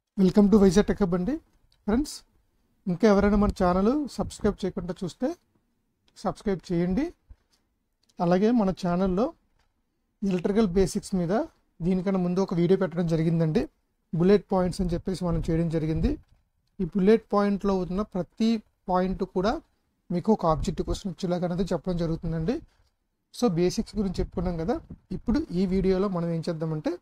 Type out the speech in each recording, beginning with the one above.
welcome to Vizag టెకప్ అండి friends ఇంకా ఎవరైనా మన ఛానల్ సబ్స్క్రైబ్ చేయకుండా చూస్తే సబ్స్క్రైబ్ చేయండి అలాగే మన ఛానల్లో ఎలక్ట్రికల్ బేసిక్స్ మీద దీనికన్నా ముందు ఒక వీడియో పెట్టడం జరిగిందండి బుల్లెట్ పాయింట్స్ అని చెప్పేసి మనం చేయడం జరిగింది ఈ బుల్లెట్ పాయింట్లో ఉన్న ప్రతి పాయింట్ కూడా మీకు ఒక ఆబ్జెక్టివ్ క్వశ్చన్ వచ్చేలాగా అనేది చెప్పడం జరుగుతుందండి సో బేసిక్స్ గురించి చెప్పుకున్నాం కదా ఇప్పుడు ఈ వీడియోలో మనం ఏం చేద్దామంటే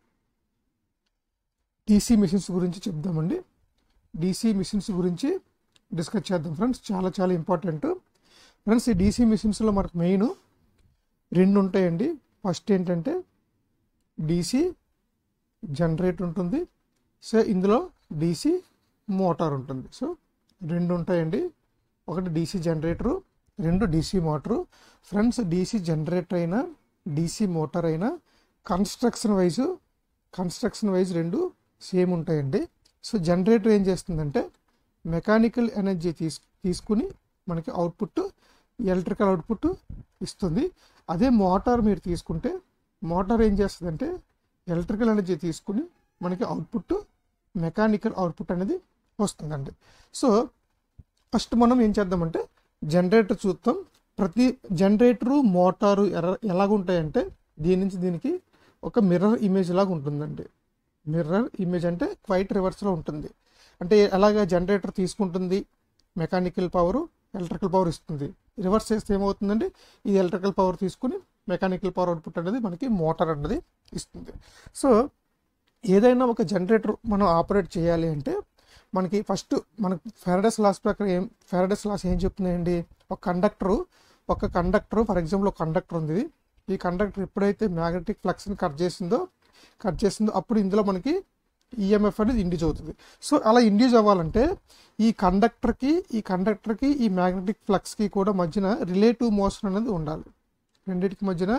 డీసీ మిషన్స్ గురించి చెప్దామండి డీసీ మిషన్స్ గురించి డిస్కస్ చేద్దాం ఫ్రెండ్స్ చాలా చాలా ఇంపార్టెంట్ ఫ్రెండ్స్ ఈ డీసీ మిషన్స్లో మనకు మెయిన్ రెండు ఉంటాయండి ఫస్ట్ ఏంటంటే డీసీ జనరేటర్ ఉంటుంది సో ఇందులో డీసీ మోటార్ ఉంటుంది సో రెండు ఉంటాయండి ఒకటి డీసీ జనరేటరు రెండు DC motor friends DC generator అయినా డీసీ మోటార్ అయినా కన్స్ట్రక్షన్ వైజ్ కన్స్ట్రక్షన్ వైజ్ రెండు సేమ్ ఉంటాయండి సో జనరేటర్ ఏం చేస్తుందంటే మెకానికల్ ఎనర్జీ తీసు తీసుకుని మనకి అవుట్పుట్ ఎలక్ట్రికల్ అవుట్పుట్ ఇస్తుంది అదే మోటార్ మీరు తీసుకుంటే మోటార్ ఏం చేస్తుందంటే ఎలక్ట్రికల్ ఎనర్జీ తీసుకుని మనకి అవుట్పుట్ మెకానికల్ అవుట్పుట్ అనేది వస్తుందండి సో ఫస్ట్ మనం ఏం చేద్దామంటే జనరేటర్ చూద్దాం ప్రతి జనరేటరు మోటారు ఎర ఎలాగుంటాయంటే దీని నుంచి దీనికి ఒక మిర్రర్ ఇమేజ్ లాగా ఉంటుందండి మిర్రర్ ఇమేజ్ అంటే క్వైట్ రివర్స్లో ఉంటుంది అంటే ఎలాగ జనరేటర్ తీసుకుంటుంది మెకానికల్ పవర్ ఎలక్ట్రికల్ పవర్ ఇస్తుంది రివర్స్ చేస్తే ఏమవుతుందండి ఇది ఎలక్ట్రికల్ పవర్ తీసుకుని మెకానికల్ పవర్ అవుట్పుట్ అనేది మనకి మోటార్ అనేది ఇస్తుంది సో ఏదైనా ఒక జనరేటర్ మనం ఆపరేట్ చేయాలి అంటే మనకి ఫస్ట్ మనకి ఫెరడస్ లాస్ ప్రకారం ఏం ఫెరడస్ లాస్ ఏం చెప్తున్నాయండి ఒక కండక్టరు ఒక కండక్టర్ ఫర్ ఎగ్జాంపుల్ ఒక కండక్టర్ ఉంది ఈ కండక్టర్ ఎప్పుడైతే మ్యాగ్నెటిక్ ఫ్లక్స్ని కట్ చేసిందో కట్ చేసిందో అప్పుడు ఇందులో మనకి ఈఎంఎఫ్ అనేది ఇండ్యూస్ అవుతుంది సో అలా ఇండ్యూస్ అవ్వాలంటే ఈ కండక్టర్కి ఈ కండక్టర్కి ఈ మ్యాగ్నెటిక్ ఫ్లక్స్కి కూడా మధ్యన రిలేటివ్ మోషన్ అనేది ఉండాలి రెండింటికి మధ్యన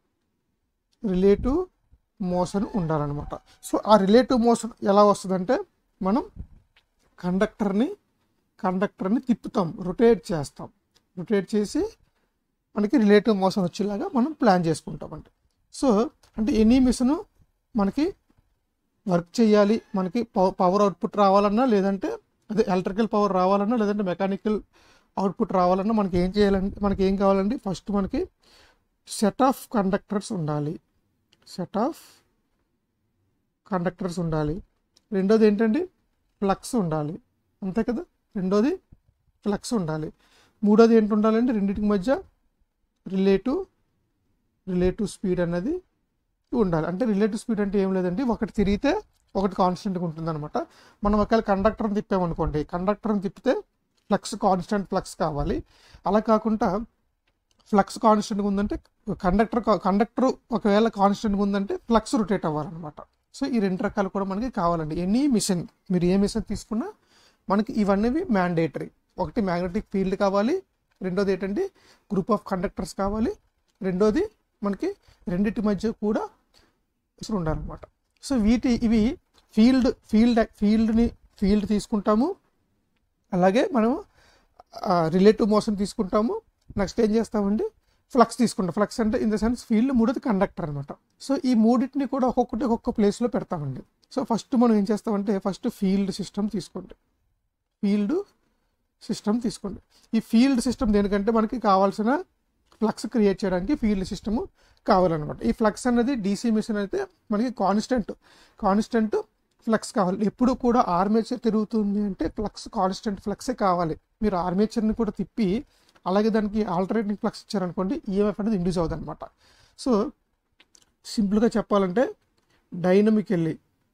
రిలేటివ్ మోషన్ ఉండాలన్నమాట సో ఆ రిలేటివ్ మోషన్ ఎలా వస్తుందంటే మనం కండక్టర్ని కండక్టర్ని తిప్పుతాం రొటేట్ చేస్తాం రొటేట్ చేసి మనకి రిలేటివ్ మోషన్ వచ్చేలాగా మనం ప్లాన్ చేసుకుంటామండి సో అంటే ఎనీ మిషన్ మనకి వర్క్ చేయాలి మనకి పవర్ అవుట్పుట్ రావాలన్నా లేదంటే అదే ఎలక్ట్రికల్ పవర్ రావాలన్నా లేదంటే మెకానికల్ అవుట్పుట్ రావాలన్నా మనకి ఏం చేయాలంటే మనకి ఏం కావాలండి ఫస్ట్ మనకి సెట్ ఆఫ్ కండక్టర్స్ ఉండాలి సెట్ ఆఫ్ కండక్టర్స్ ఉండాలి రెండోది ఏంటండి ఫ్లక్స్ ఉండాలి అంతే కదా రెండోది ఫ్లక్స్ ఉండాలి మూడోది ఏంటి ఉండాలండి రెండింటికి మధ్య రిలేటివ్ రిలేటివ్ స్పీడ్ అన్నది ఉండాలి అంటే రిలేటివ్ స్పీడ్ అంటే ఏం లేదండి ఒకటి తిరిగితే ఒకటి కాన్స్టెంట్గా ఉంటుంది అనమాట మనం ఒకవేళ కండక్టర్ని తిప్పామనుకోండి కండక్టర్ని తిప్పితే ఫ్లక్స్ కాన్స్టెంట్ ఫ్లక్స్ కావాలి అలా కాకుండా ఫ్లక్స్ కాన్స్టెంట్గా ఉందంటే కండక్టర్ కండక్టర్ ఒకవేళ కాన్స్టెంట్గా ఉందంటే ఫ్లక్స్ రొటేట్ అవ్వాలన్నమాట సో ఈ రెండు రకాలు కూడా మనకి కావాలండి ఎనీ మిషన్ మీరు ఏ మిషన్ తీసుకున్నా మనకి ఇవన్నీ మ్యాండేటరీ ఒకటి మ్యాగ్నెటిక్ ఫీల్డ్ కావాలి రెండోది ఏంటంటే గ్రూప్ ఆఫ్ కండక్టర్స్ కావాలి రెండోది మనకి రెండింటి మధ్య కూడా ఉండాలన్నమాట సో వీటి ఇవి ఫీల్డ్ ఫీల్డ్ ఫీల్డ్ని ఫీల్డ్ తీసుకుంటాము అలాగే మనము రిలేటివ్ మోషన్ తీసుకుంటాము నెక్స్ట్ ఏం చేస్తామండి ఫ్లక్స్ తీసుకుంటాం ఫ్లక్స్ అంటే ఇన్ ద సెన్స్ ఫీల్డ్ మూడోది కండక్టర్ అనమాట సో ఈ మూడింటిని కూడా ఒక్కొక్కటి ఒక్కొక్క ప్లేస్లో పెడతామండి సో ఫస్ట్ మనం ఏం చేస్తామంటే ఫస్ట్ ఫీల్డ్ సిస్టమ్ తీసుకోండి ఫీల్డ్ సిస్టమ్ తీసుకోండి ఈ ఫీల్డ్ సిస్టమ్ దేనికంటే మనకి కావాల్సిన ఫ్లక్స్ క్రియేట్ చేయడానికి ఫీల్డ్ సిస్టమ్ కావాలన్నమాట ఈ ఫ్లక్స్ అనేది డీసీ మిషన్ అయితే మనకి కాన్స్టెంట్ కాన్స్టెంట్ ఫ్లక్స్ కావాలి ఎప్పుడు కూడా ఆర్మేచర్ తిరుగుతుంది అంటే ఫ్లక్స్ కాన్స్టెంట్ ఫ్లక్సే కావాలి మీరు ఆర్మేచర్ని కూడా తిప్పి అలాగే దానికి ఆల్టర్నేటివ్ ఫ్లక్స్ ఇచ్చారనుకోండి ఈఎంఎఫ్ అనేది ఇండ్యూస్ అవుతుంది అనమాట సో సింపుల్గా చెప్పాలంటే dynamically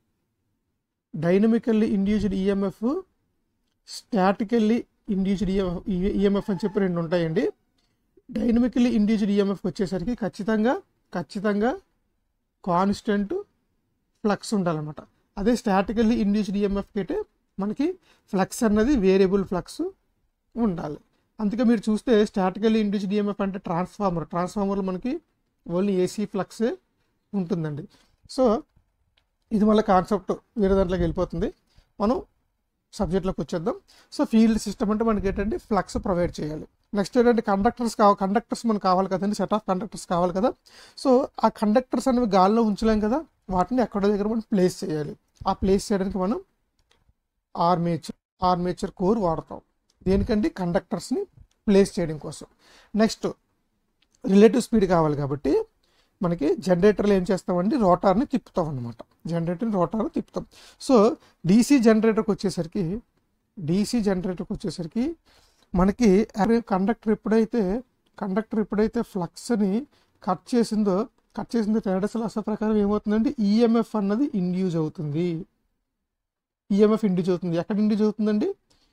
dynamically induced EMF statically induced EMF అని చెప్పి రెండు ఉంటాయండి డైనమికల్లీ ఇండ్యూస్డ్ ఈఎంఎఫ్ వచ్చేసరికి ఖచ్చితంగా ఖచ్చితంగా కాన్స్టెంట్ ఫ్లక్స్ ఉండాలన్నమాట అదే స్టాటికల్లీ ఇండ్యూస్డ్ ఈఎంఎఫ్కి అయితే మనకి ఫ్లక్స్ అన్నది వేరియబుల్ ఫ్లక్స్ ఉండాలి అందుకే మీరు చూస్తే స్టాటికల్లీ ఇండ్యూస్డ్ ఈఎంఎఫ్ అంటే ట్రాన్స్ఫార్మర్ ట్రాన్స్ఫార్మర్లో మనకి ఓన్లీ ఏసీ ఫ్లక్సే ఉంటుందండి సో ఇది మళ్ళీ కాన్సెప్ట్ వేరే దాంట్లోకి వెళ్ళిపోతుంది మనం సబ్జెక్ట్లోకి వచ్చేద్దాం సో ఫీల్డ్ సిస్టమ్ అంటే మనకి ఏంటంటే ఫ్లక్స్ ప్రొవైడ్ చేయాలి నెక్స్ట్ ఏంటంటే కండక్టర్స్ కావాలి కండక్టర్స్ మనకు కావాలి కదండి సెట్ ఆఫ్ కండక్టర్స్ కావాలి కదా సో ఆ కండక్టర్స్ అనేవి గాల్లో ఉంచలేం కదా వాటిని ఎక్కడో దగ్గర మనం ప్లేస్ చేయాలి ఆ ప్లేస్ చేయడానికి మనం ఆర్మేచర్ ఆర్మేచర్ కోర్ వాడతాం దేనికండి కండక్టర్స్ని ప్లేస్ చేయడం కోసం నెక్స్ట్ రిలేటివ్ స్పీడ్ కావాలి కాబట్టి మనకి జనరేటర్లు ఏం చేస్తామండి రోటార్ని తిప్పుతాం అనమాట జనరేటర్ని రోటార్ని తిప్పుతాం సో డీసీ జనరేటర్కి వచ్చేసరికి డీసీ జనరేటర్కి వచ్చేసరికి మనకి కండక్టర్ ఎప్పుడైతే కండక్టర్ ఎప్పుడైతే ఫ్లక్స్ని కట్ చేసిందో కట్ చేసిందో టెనడస్ లాస్ ప్రకారం ఏమవుతుందంటే ఈఎంఎఫ్ అన్నది ఇండ్యూస్ అవుతుంది ఈఎంఎఫ్ ఇండ్యూస్ అవుతుంది ఎక్కడ ఇండ్యూస్ అవుతుందండి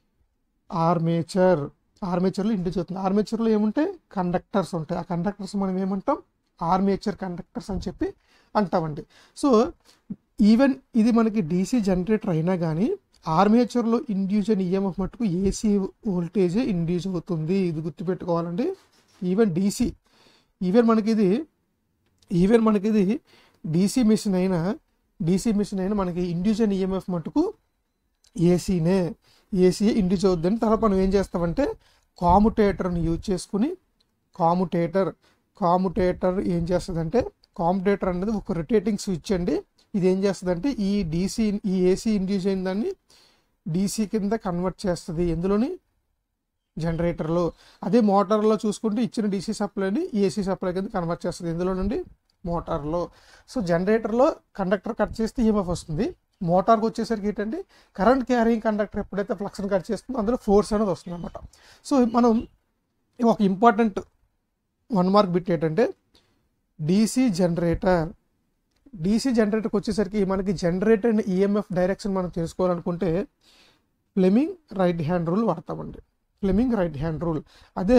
ఆర్మేచర్ ఆర్మేచర్లో ఇండ్యూస్ అవుతుంది ఆర్మేచర్లో ఏముంటాయి కండక్టర్స్ ఉంటాయి ఆ కండక్టర్స్ మనం ఏమంటాం ఆర్మేచర్ కండక్టర్స్ అని చెప్పి అంటామండి సో ఈవెన్ ఇది మనకి డీసీ జనరేటర్ అయినా కానీ ఆర్మేచర్లో ఇండ్యూస్ అయిన ఈఎంఎఫ్ మట్టుకు ఏసీ వోల్టేజే ఇండ్యూస్ అవుతుంది ఇది గుర్తుపెట్టుకోవాలండి ఈవెన్ డీసీ ఈవెన్ మనకి ఇది ఈవెన్ మనకి ఇది డీసీ మిషన్ అయినా డీసీ మిషన్ అయినా మనకి ఇండ్యూస్ అయిన ఈఎంఎఫ్ మట్టుకు ఏసీనే ఏసీ ఇండ్యూస్ అవుద్దని తర్వాత మనం ఏం చేస్తామంటే కాముటేటర్ని యూజ్ చేసుకుని కాముటేటర్ కాముటేటర్ ఏం చేస్తుందంటే కాముటేటర్ అనేది ఒక రొటేటింగ్ స్విచ్ అండి ఇది ఏం చేస్తుందంటే ఈ డీసీ ఈ ఏసీ ఇండ్యూస్ అయిన దాన్ని డీసీ కింద కన్వర్ట్ చేస్తుంది ఎందులోని జనరేటర్లో అదే మోటార్లో చూసుకుంటే ఇచ్చిన డీసీ సప్లైని ఏసీ సప్లై కింద కన్వర్ట్ చేస్తుంది ఎందులో నుండి మోటార్లో సో జనరేటర్లో కండక్టర్ కట్ చేస్తే ఈఎంఎఫ్ వస్తుంది మోటార్కి వచ్చేసరికి ఏంటంటే కరెంట్ క్యారింగ్ కండక్టర్ ఎప్పుడైతే ఫ్లక్స్ని కట్ చేస్తుందో అందులో ఫోర్స్ అనేది వస్తుంది అనమాట సో మనం ఒక ఇంపార్టెంట్ వన్ మార్క్ బిట్ ఏంటంటే డీసీ జనరేటర్ డీసీ జనరేటర్కి వచ్చేసరికి మనకి జనరేటర్ అండ్ ఈఎంఎఫ్ డైరెక్షన్ మనం తెలుసుకోవాలనుకుంటే ఫ్లెమింగ్ రైట్ హ్యాండ్ రూల్ వాడతామండి ఫ్లెమింగ్ రైట్ హ్యాండ్ రూల్ అదే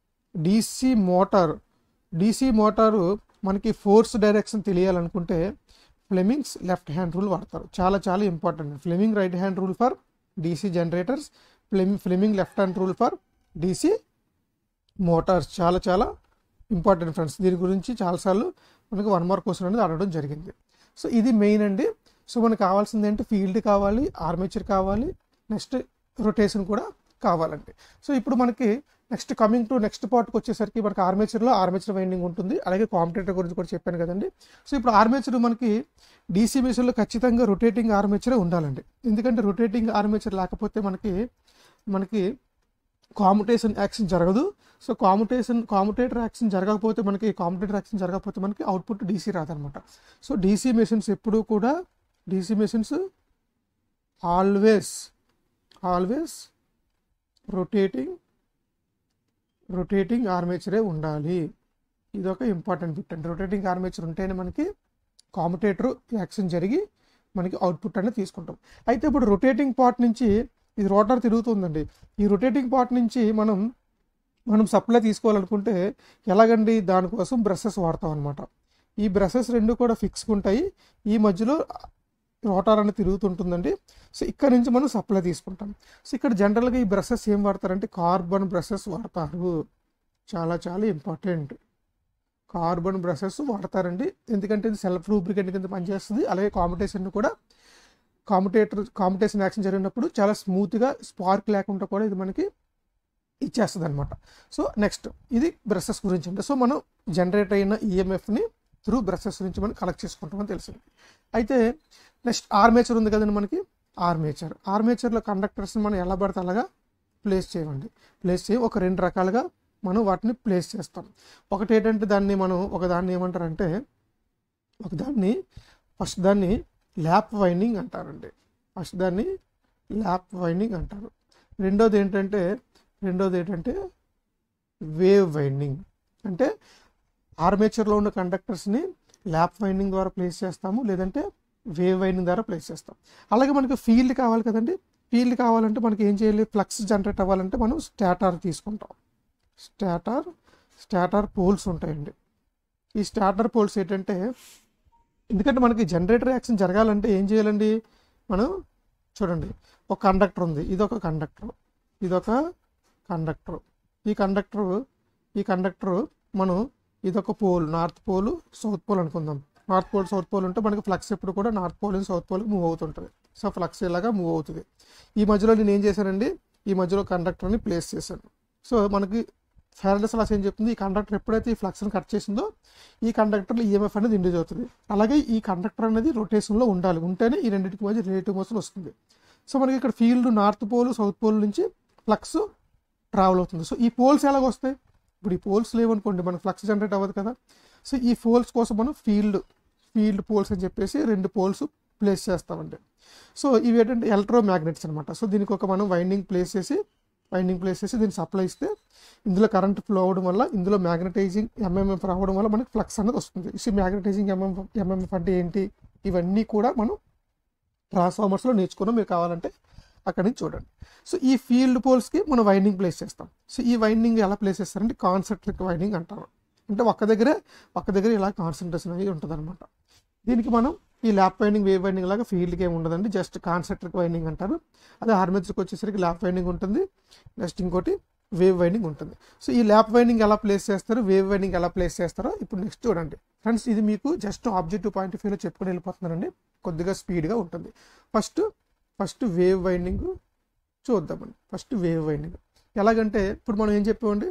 డీసీ మోటార్ డీసీ మోటారు మనకి ఫోర్స్ డైరెక్షన్ తెలియాలనుకుంటే ఫ్లెమింగ్స్ లెఫ్ట్ హ్యాండ్ రూల్ వాడతారు చాలా చాలా important Fleming right hand rule for DC generators Fleming Fleming left hand rule for DC motors చాలా చాలా important friends దీని గురించి చాలాసార్లు మనకి వన్ మార్క్ క్వశ్చన్ అనేది అడగడం జరిగింది సో ఇది మెయిన్ అండి సో మనకు కావాల్సింది ఏంటి ఫీల్డ్ కావాలి ఆర్మేచర్ కావాలి నెక్స్ట్ రొటేషన్ కూడా కావాలండి సో ఇప్పుడు మనకి నెక్స్ట్ కమింగ్ టు నెక్స్ట్ పార్ట్కి వచ్చేసరికి మనకి ఆర్మేచర్లో ఆర్మేచర్ వైండింగ్ ఉంటుంది అలాగే కాంపిటేటర్ గురించి కూడా చెప్పాను కదండి సో ఇప్పుడు ఆర్మేచర్ మనకి డీసీ మిషన్లో ఖచ్చితంగా రొటేటింగ్ ఆర్మేచరే ఉండాలండి ఎందుకంటే రొటేటింగ్ ఆర్మేచర్ లేకపోతే మనకి మనకి కాముటేషన్ యాక్షన్ జరగదు సో కాముటేషన్ కాముటేటర్ యాక్షన్ జరగకపోతే మనకి కాముటేటర్ యాక్షన్ జరగకపోతే మనకి అవుట్పుట్ డీసీ రాదనమాట సో డీసీ మెషిన్స్ ఎప్పుడూ కూడా DC machines always always rotating rotating ఆర్మేచరే ఉండాలి ఇది ఒక ఇంపార్టెంట్ బిట్ అండి రొటేటింగ్ ఆర్మేచర్ ఉంటేనే మనకి కాముటేటర్ యాక్షన్ జరిగి మనకి అవుట్పుట్ అనేది తీసుకుంటాం అయితే ఇప్పుడు రొటేటింగ్ పార్ట్ నుంచి ఇది రోటర్ తిరుగుతుందండి ఈ రొటేటింగ్ పార్ట్ నుంచి మనం మనం సప్లై తీసుకోవాలనుకుంటే ఎలాగండి దానికోసం బ్రషెస్ వాడతాం అనమాట ఈ బ్రషెస్ రెండు కూడా ఫిక్స్గా ఉంటాయి ఈ మధ్యలో రోటార్ అనేది తిరుగుతుంటుందండి సో ఇక్కడ నుంచి మనం సప్లై తీసుకుంటాం సో ఇక్కడ జనరల్గా ఈ బ్రషెస్ ఏం వాడతారంటే కార్బన్ బ్రషెస్ వాడతారు చాలా చాలా ఇంపార్టెంట్ కార్బన్ బ్రషెస్ వాడతారండి ఎందుకంటే ఇది సెల్ఫ్ లూబ్రికెంట్ కింద పనిచేస్తుంది అలాగే కాంపిటీషన్ కూడా కాంపిటేటర్ కాంపిటీషన్ యాక్షన్ జరిగినప్పుడు చాలా స్మూత్గా స్పార్క్ లేకుండా కూడా ఇది మనకి ఇచ్చేస్తుంది అనమాట సో నెక్స్ట్ ఇది బ్రషెస్ గురించి అంటే సో మనం జనరేట్ అయిన ఈఎంఎఫ్ని త్రూ బ్రషెస్ నుంచి మనం కలెక్ట్ చేసుకుంటామని తెలిసింది అయితే నెక్స్ట్ ఆర్మేచర్ ఉంది కదండి మనకి ఆర్మేచర్ ఆర్మేచర్లో కండక్టర్స్ని మనం ఎలా పడితే అలాగా ప్లేస్ చేయమండి ప్లేస్ చేయి ఒక రెండు రకాలుగా మనం వాటిని ప్లేస్ చేస్తాం ఒకటి ఏంటంటే దాన్ని మనం ఒక దాన్ని ఏమంటారంటే ఒక దాన్ని ఫస్ట్ దాన్ని ల్యాప్ వైండింగ్ అంటారండి ఫస్ట్ దాన్ని ల్యాప్ వైండింగ్ అంటారు రెండోది ఏంటంటే రెండోది ఏంటంటే వేవ్ వైండింగ్ అంటే ఆర్మేచర్లో ఉన్న కండక్టర్స్ని ల్యాప్ వైండింగ్ ద్వారా ప్లేస్ చేస్తాము లేదంటే వేవ్ వైండింగ్ ద్వారా ప్లేస్ చేస్తాం అలాగే మనకి ఫీల్డ్ కావాలి కదండి ఫీల్డ్ కావాలంటే మనకి ఏం చేయాలి ఫ్లక్స్ జనరేట్ అవ్వాలంటే మనం స్టాటార్ తీసుకుంటాం స్టాటార్ స్టాటార్ పోల్స్ ఉంటాయండి ఈ స్టాటర్ పోల్స్ ఏంటంటే ఎందుకంటే మనకి జనరేటర్ యాక్షన్ జరగాలంటే ఏం చేయాలండి మనం చూడండి ఒక కండక్టర్ ఉంది ఇదొక కండక్టర్ ఇదొక కండక్టర్ ఈ కండక్టర్ ఈ కండక్టర్ మనం ఇదొక pole north pole south pole అనుకుందాం నార్త్ పోల్ సౌత్ పోల్ ఉంటే మనకి ఫ్లక్స్ ఎప్పుడు కూడా నార్త్ పోల్ నుంచి సౌత్ పోల్కి మూవ్ అవుతుంటుంది సో ఫ్లక్స్ ఇలాగా మూవ్ అవుతుంది ఈ మధ్యలో నేను ఏం చేశానండి ఈ మధ్యలో కండక్టర్ని ప్లేస్ చేశాను సో మనకి ఫెరడస్ లాస్ ఏం చెప్తుంది ఈ కండక్టర్ ఎప్పుడైతే ఈ ఫ్లక్స్ని కట్ చేసిందో ఈ కండక్టర్లో ఈఎంఎఫ్ అనేది ఇండ్యూస్ అవుతుంది అలాగే ఈ కండక్టర్ అనేది రొటేషన్లో ఉండాలి ఉంటేనే ఈ రెండింటికి మధ్య రిలేటివ్ మోషన్ వస్తుంది సో మనకి ఇక్కడ field north pole south pole నుంచి ఫ్లక్స్ ట్రావెల్ అవుతుంది సో ఈ పోల్స్ ఎలాగ వస్తాయి ఇప్పుడు ఈ పోల్స్ లేవనుకోండి మనకు ఫ్లక్స్ జనరేట్ అవ్వదు కదా సో ఈ పోల్స్ కోసం మనం ఫీల్డ్ ఫీల్డ్ పోల్స్ అని చెప్పేసి రెండు పోల్స్ ప్లేస్ చేస్తామండి సో ఇవి ఏంటంటే ఎలక్ట్రో మ్యాగ్నెట్స్ అనమాట సో దీనికి ఒక మనం వైండింగ్ ప్లేస్ చేసి వైండింగ్ ప్లేస్ చేసి దీన్ని సప్లై ఇస్తే ఇందులో కరెంట్ ఫ్లో అవ్వడం వల్ల ఇందులో మ్యాగ్నటైజింగ్ ఎంఎంఎఫ్ రావడం వల్ల మనకి ఫ్లక్స్ అనేది వస్తుంది ఈ మ్యాగ్నటైజింగ్ ఎంఎంఎఫ్ ఎంఎంఎఫ్ అంటే ఏంటి ఇవన్నీ కూడా మనం ట్రాన్స్ఫార్మర్స్లో నేర్చుకున్నాం మీరు కావాలంటే అక్కడి నుంచి చూడండి సో ఈ ఫీల్డ్ పోల్స్కి మనం వైండింగ్ ప్లేస్ చేస్తాం సో ఈ వైండింగ్ ఎలా ప్లేస్ చేస్తారంటే కాన్సెంట్రిక్ వైండింగ్ అంటారు అంటే ఒక్క దగ్గరే ఒక్క దగ్గర ఇలా కాన్సన్ట్రేషన్ అయ్యి ఉంటుంది అనమాట దీనికి మనం ఈ ల్యాప్ వైండింగ్ వేవ్ వైండింగ్ లాగా ఫీల్డ్కి ఏమి ఉండదండి జస్ట్ కాన్సెంట్రిక్ వైండింగ్ అంటారు అదే ఆర్మేచర్కి వచ్చేసరికి ల్యాప్ వైండింగ్ ఉంటుంది నెక్స్ట్ ఇంకోటి వేవ్ వైండింగ్ ఉంటుంది సో ఈ ల్యాప్ వైండింగ్ ఎలా ప్లేస్ చేస్తారు వేవ్ వైండింగ్ ఎలా ప్లేస్ చేస్తారో ఇప్పుడు నెక్స్ట్ చూడండి ఫ్రెండ్స్ ఇది మీకు జస్ట్ ఆబ్జెక్టివ్ పాయింట్ ఆఫ్ వ్యూలో చెప్పుకొని వెళ్ళిపోతున్నానండి కొద్దిగా స్పీడ్గా ఉంటుంది ఫస్ట్ ఫస్ట్ వేవ్ వైండింగ్ చూద్దామండి ఫస్ట్ వేవ్ వైండింగ్ ఎలాగంటే ఇప్పుడు మనం ఏం చెప్పామండి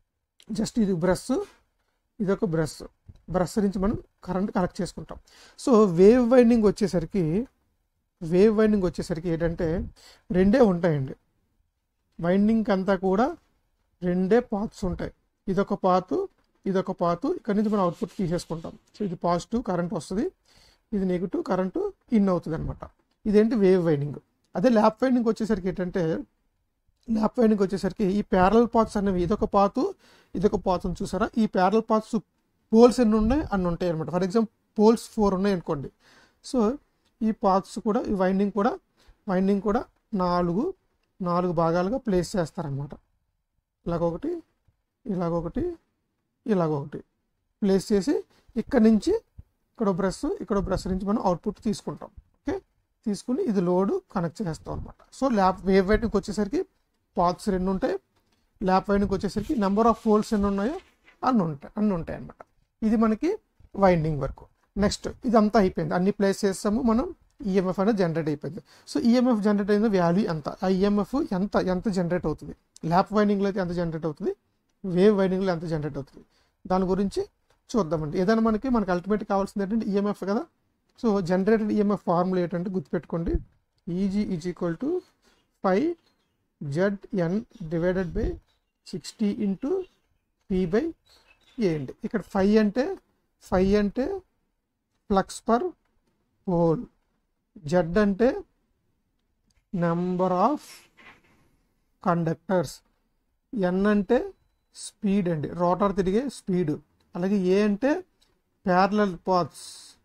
జస్ట్ ఇది బ్రష్ ఇది ఒక బ్రష్ బ్రష్ నుంచి మనం కరెంట్ కలెక్ట్ చేసుకుంటాం సో వేవ్ వైండింగ్ వచ్చేసరికి వేవ్ వైండింగ్ వచ్చేసరికి ఏంటంటే రెండే ఉంటాయండి వైండింగ్ అంతా కూడా రెండే పాత్స్ ఉంటాయి ఇదొక పాతు ఇదొక పాతు ఇక్కడ నుంచి మనం అవుట్పుట్ తీసేసుకుంటాం సో ఇది పాజిటివ్ కరెంట్ వస్తుంది ఇది నెగిటివ్ కరెంటు ఇన్ అవుతుంది అనమాట ఇదేంటి వేవ్ వైండింగ్ అదే ల్యాప్ వైండింగ్ వచ్చేసరికి ఏంటంటే ల్యాప్ వైండింగ్ వచ్చేసరికి ఈ ప్యారల్ పాత్స్ అనేవి ఇదొక పాతు ఇదొక పాత్ ఉంది చూసారా ఈ ప్యారల్ పాత్స్ పోల్స్ ఎన్ని ఉన్నాయి అన్ని ఉంటాయి అనమాట ఫర్ ఎగ్జాంపుల్ పోల్స్ ఫోర్ ఉన్నాయి అనుకోండి సో ఈ పాత్స్ కూడా ఈ వైండింగ్ కూడా వైండింగ్ కూడా నాలుగు నాలుగు భాగాలుగా ప్లేస్ చేస్తారనమాట ఇలాగొకటి ఇలాగొకటి ఇలాగొకటి ప్లేస్ చేసి ఇక్కడ నుంచి ఇక్కడ బ్రష్ ఇక్కడ బ్రష్ నుంచి మనం అవుట్పుట్ తీసుకుంటాం ఓకే తీసుకుని ఇది లోడ్ కనెక్ట్ చేస్తాం అనమాట సో ల్యాప్ వేవ్ వైండింగ్కి వచ్చేసరికి పాత్స్ రెండు ఉంటాయి ల్యాప్ వైండింగ్కి వచ్చేసరికి నెంబర్ ఆఫ్ ఫోల్డ్స్ ఎన్ని ఉన్నాయో అన్ని ఉంటాయి అన్ని ఉంటాయి అనమాట ఇది మనకి వైండింగ్ వరకు నెక్స్ట్ ఇదంతా అయిపోయింది అన్ని ప్లేస్ చేస్తాము మనం ఈఎంఎఫ్ అనేది జనరేట్ అయిపోయింది సో ఈఎంఎఫ్ జనరేట్ అయిన వాల్యూ ఎంత ఆ ఈఎంఎఫ్ ఎంత ఎంత జనరేట్ అవుతుంది ల్యాప్ వైండింగ్లో అయితే ఎంత జనరేట్ అవుతుంది వేవ్ వైండింగ్లో ఎంత జనరేట్ అవుతుంది దాని గురించి చూద్దామండి ఏదైనా మనకి మనకి అల్టిమేట్ కావాల్సింది ఏంటంటే ఈఎంఎఫ్ కదా సో జనరేటెడ్ ఈఎంఎఫ్ ఫార్ములా ఏంటంటే గుర్తుపెట్టుకోండి E G is equal to five Z N divided by sixty into P by A అండి ఇక్కడ ఫైవ్ అంటే ఫైవ్ అంటే ఫ్లక్స్ పర్ పోల్ జెడ్ అంటే నెంబర్ ఆఫ్ కండక్టర్స్ ఎన్ అంటే స్పీడ్ అండి రోటర్ తిరిగే స్పీడ్ అలాగే ఏ అంటే parallel paths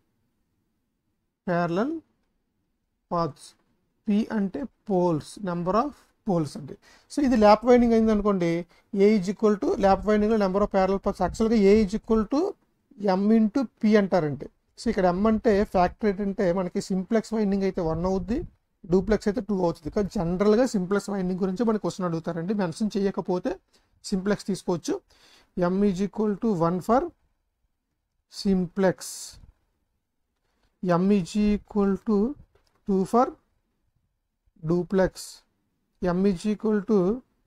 parallel paths P అంటే పోల్స్ నెంబర్ ఆఫ్ పోల్స్ అండి సో ఇది ల్యాప్ వైండింగ్ అయింది అనుకోండి A is equal to lap winding number of parallel paths యాక్చువల్గా ఏ is equal to M into P అంటారండి సో ఇక్కడ ఎం అంటే ఫ్యాక్టరీ అంటే మనకి సింప్లెక్స్ వైండింగ్ అయితే వన్ అవుద్ది డూప్లెక్స్ అయితే టూ అవుతుంది కానీ జనరల్గా సింప్లెక్స్ వైండింగ్ గురించి మనకి క్వశ్చన్ అడుగుతారండి మెన్షన్ చేయకపోతే సింప్లెక్స్ తీసుకోవచ్చు M is equal to one for simplex M is equal to two for duplex M is equal to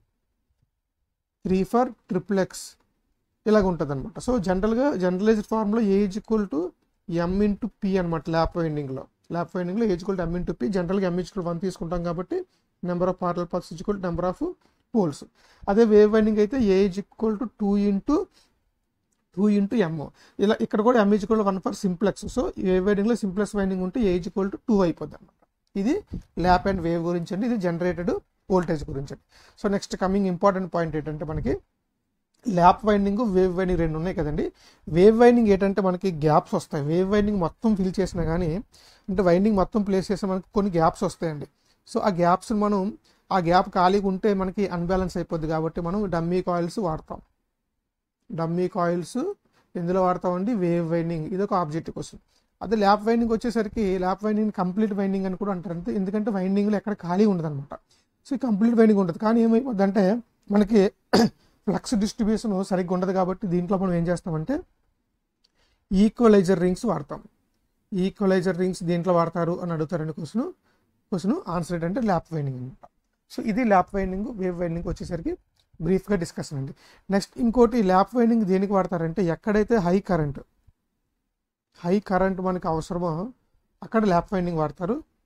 three for triplex ఇలాగ ఉంటుంది అనమాట సో జనరల్గా జనరలైజ్డ్ ఫార్మ్లో A is equal to M into P అనమాట lap వైండింగ్లో lap వైండింగ్లో A's equal to M into P జనరల్గా M is one తీసుకుంటాం కాబట్టి number of parallel parts equal number of poles అదే వేవ్ వైండింగ్ అయితే A is equal to two into two into M ఇలా ఇక్కడ కూడా M is equal one for simplex so wave వైండింగ్లో simplex winding ఉంటే A is equal to two అయిపోద్ది అనమాట ఇది ల్యాప్ అండ్ వేవ్ గురించి అండి ఇది జనరేటెడ్ వోల్టేజ్ గురించి అండి so next coming important point ఏంటంటే మనకి ల్యాప్ వైండింగ్ వేవ్ వైండింగ్ రెండు ఉన్నాయి కదండి వేవ్ వైండింగ్ ఏంటంటే మనకి గ్యాప్స్ వస్తాయి వేవ్ వైండింగ్ మొత్తం ఫిల్ చేసినా కానీ అంటే వైండింగ్ మొత్తం ప్లేస్ చేస్తే మనకి కొన్ని గ్యాప్స్ వస్తాయండి సో ఆ గ్యాప్స్ మనం ఆ గ్యాప్ ఖాళీగా ఉంటే మనకి అన్బ్యాలెన్స్ అయిపోద్ది కాబట్టి మనం డమ్మీ కాయిల్స్ వాడతాం డమ్మీ కాయిల్స్ ఎందులో వాడతామండి వేవ్ వైండింగ్ ఇది ఒక ఆబ్జెక్ట్ కోసం అదే ల్యాప్ వైండింగ్ వచ్చేసరికి ల్యాప్ వైండింగ్ కంప్లీట్ వైండింగ్ అని కూడా అంటారు అంతే ఎందుకంటే వైండింగ్లో ఎక్కడ ఖాళీ ఉండదు అనమాట సో ఈ కంప్లీట్ వైండింగ్ ఉంటుంది కానీ ఏమైపోద్ది అంటే మనకి ఫ్లక్స్ డిస్ట్రిబ్యూషన్ సరిగ్గా ఉండదు కాబట్టి దీంట్లో మనం ఏం చేస్తామంటే ఈక్వలైజర్ రింగ్స్ వాడతాం ఈక్వలైజర్ రింగ్స్ దీంట్లో వాడతారు అని అడుగుతారండి క్వశ్చన్ క్వశ్చన్ ఆన్సర్ ఏంటంటే ల్యాప్ వైండింగ్ అనమాట సో ఇది ల్యాప్ వైండింగ్ వేవ్ వైండింగ్ వచ్చేసరికి బ్రీఫ్గా డిస్కషన్ అండి నెక్స్ట్ ఇంకోటి ల్యాప్ వైండింగ్ దేనికి వాడతారంటే ఎక్కడైతే హై కరెంట్ హై కరెంట్ మనకి అవసరమో అక్కడ ల్యాప్ వైండింగ్ వాడతారు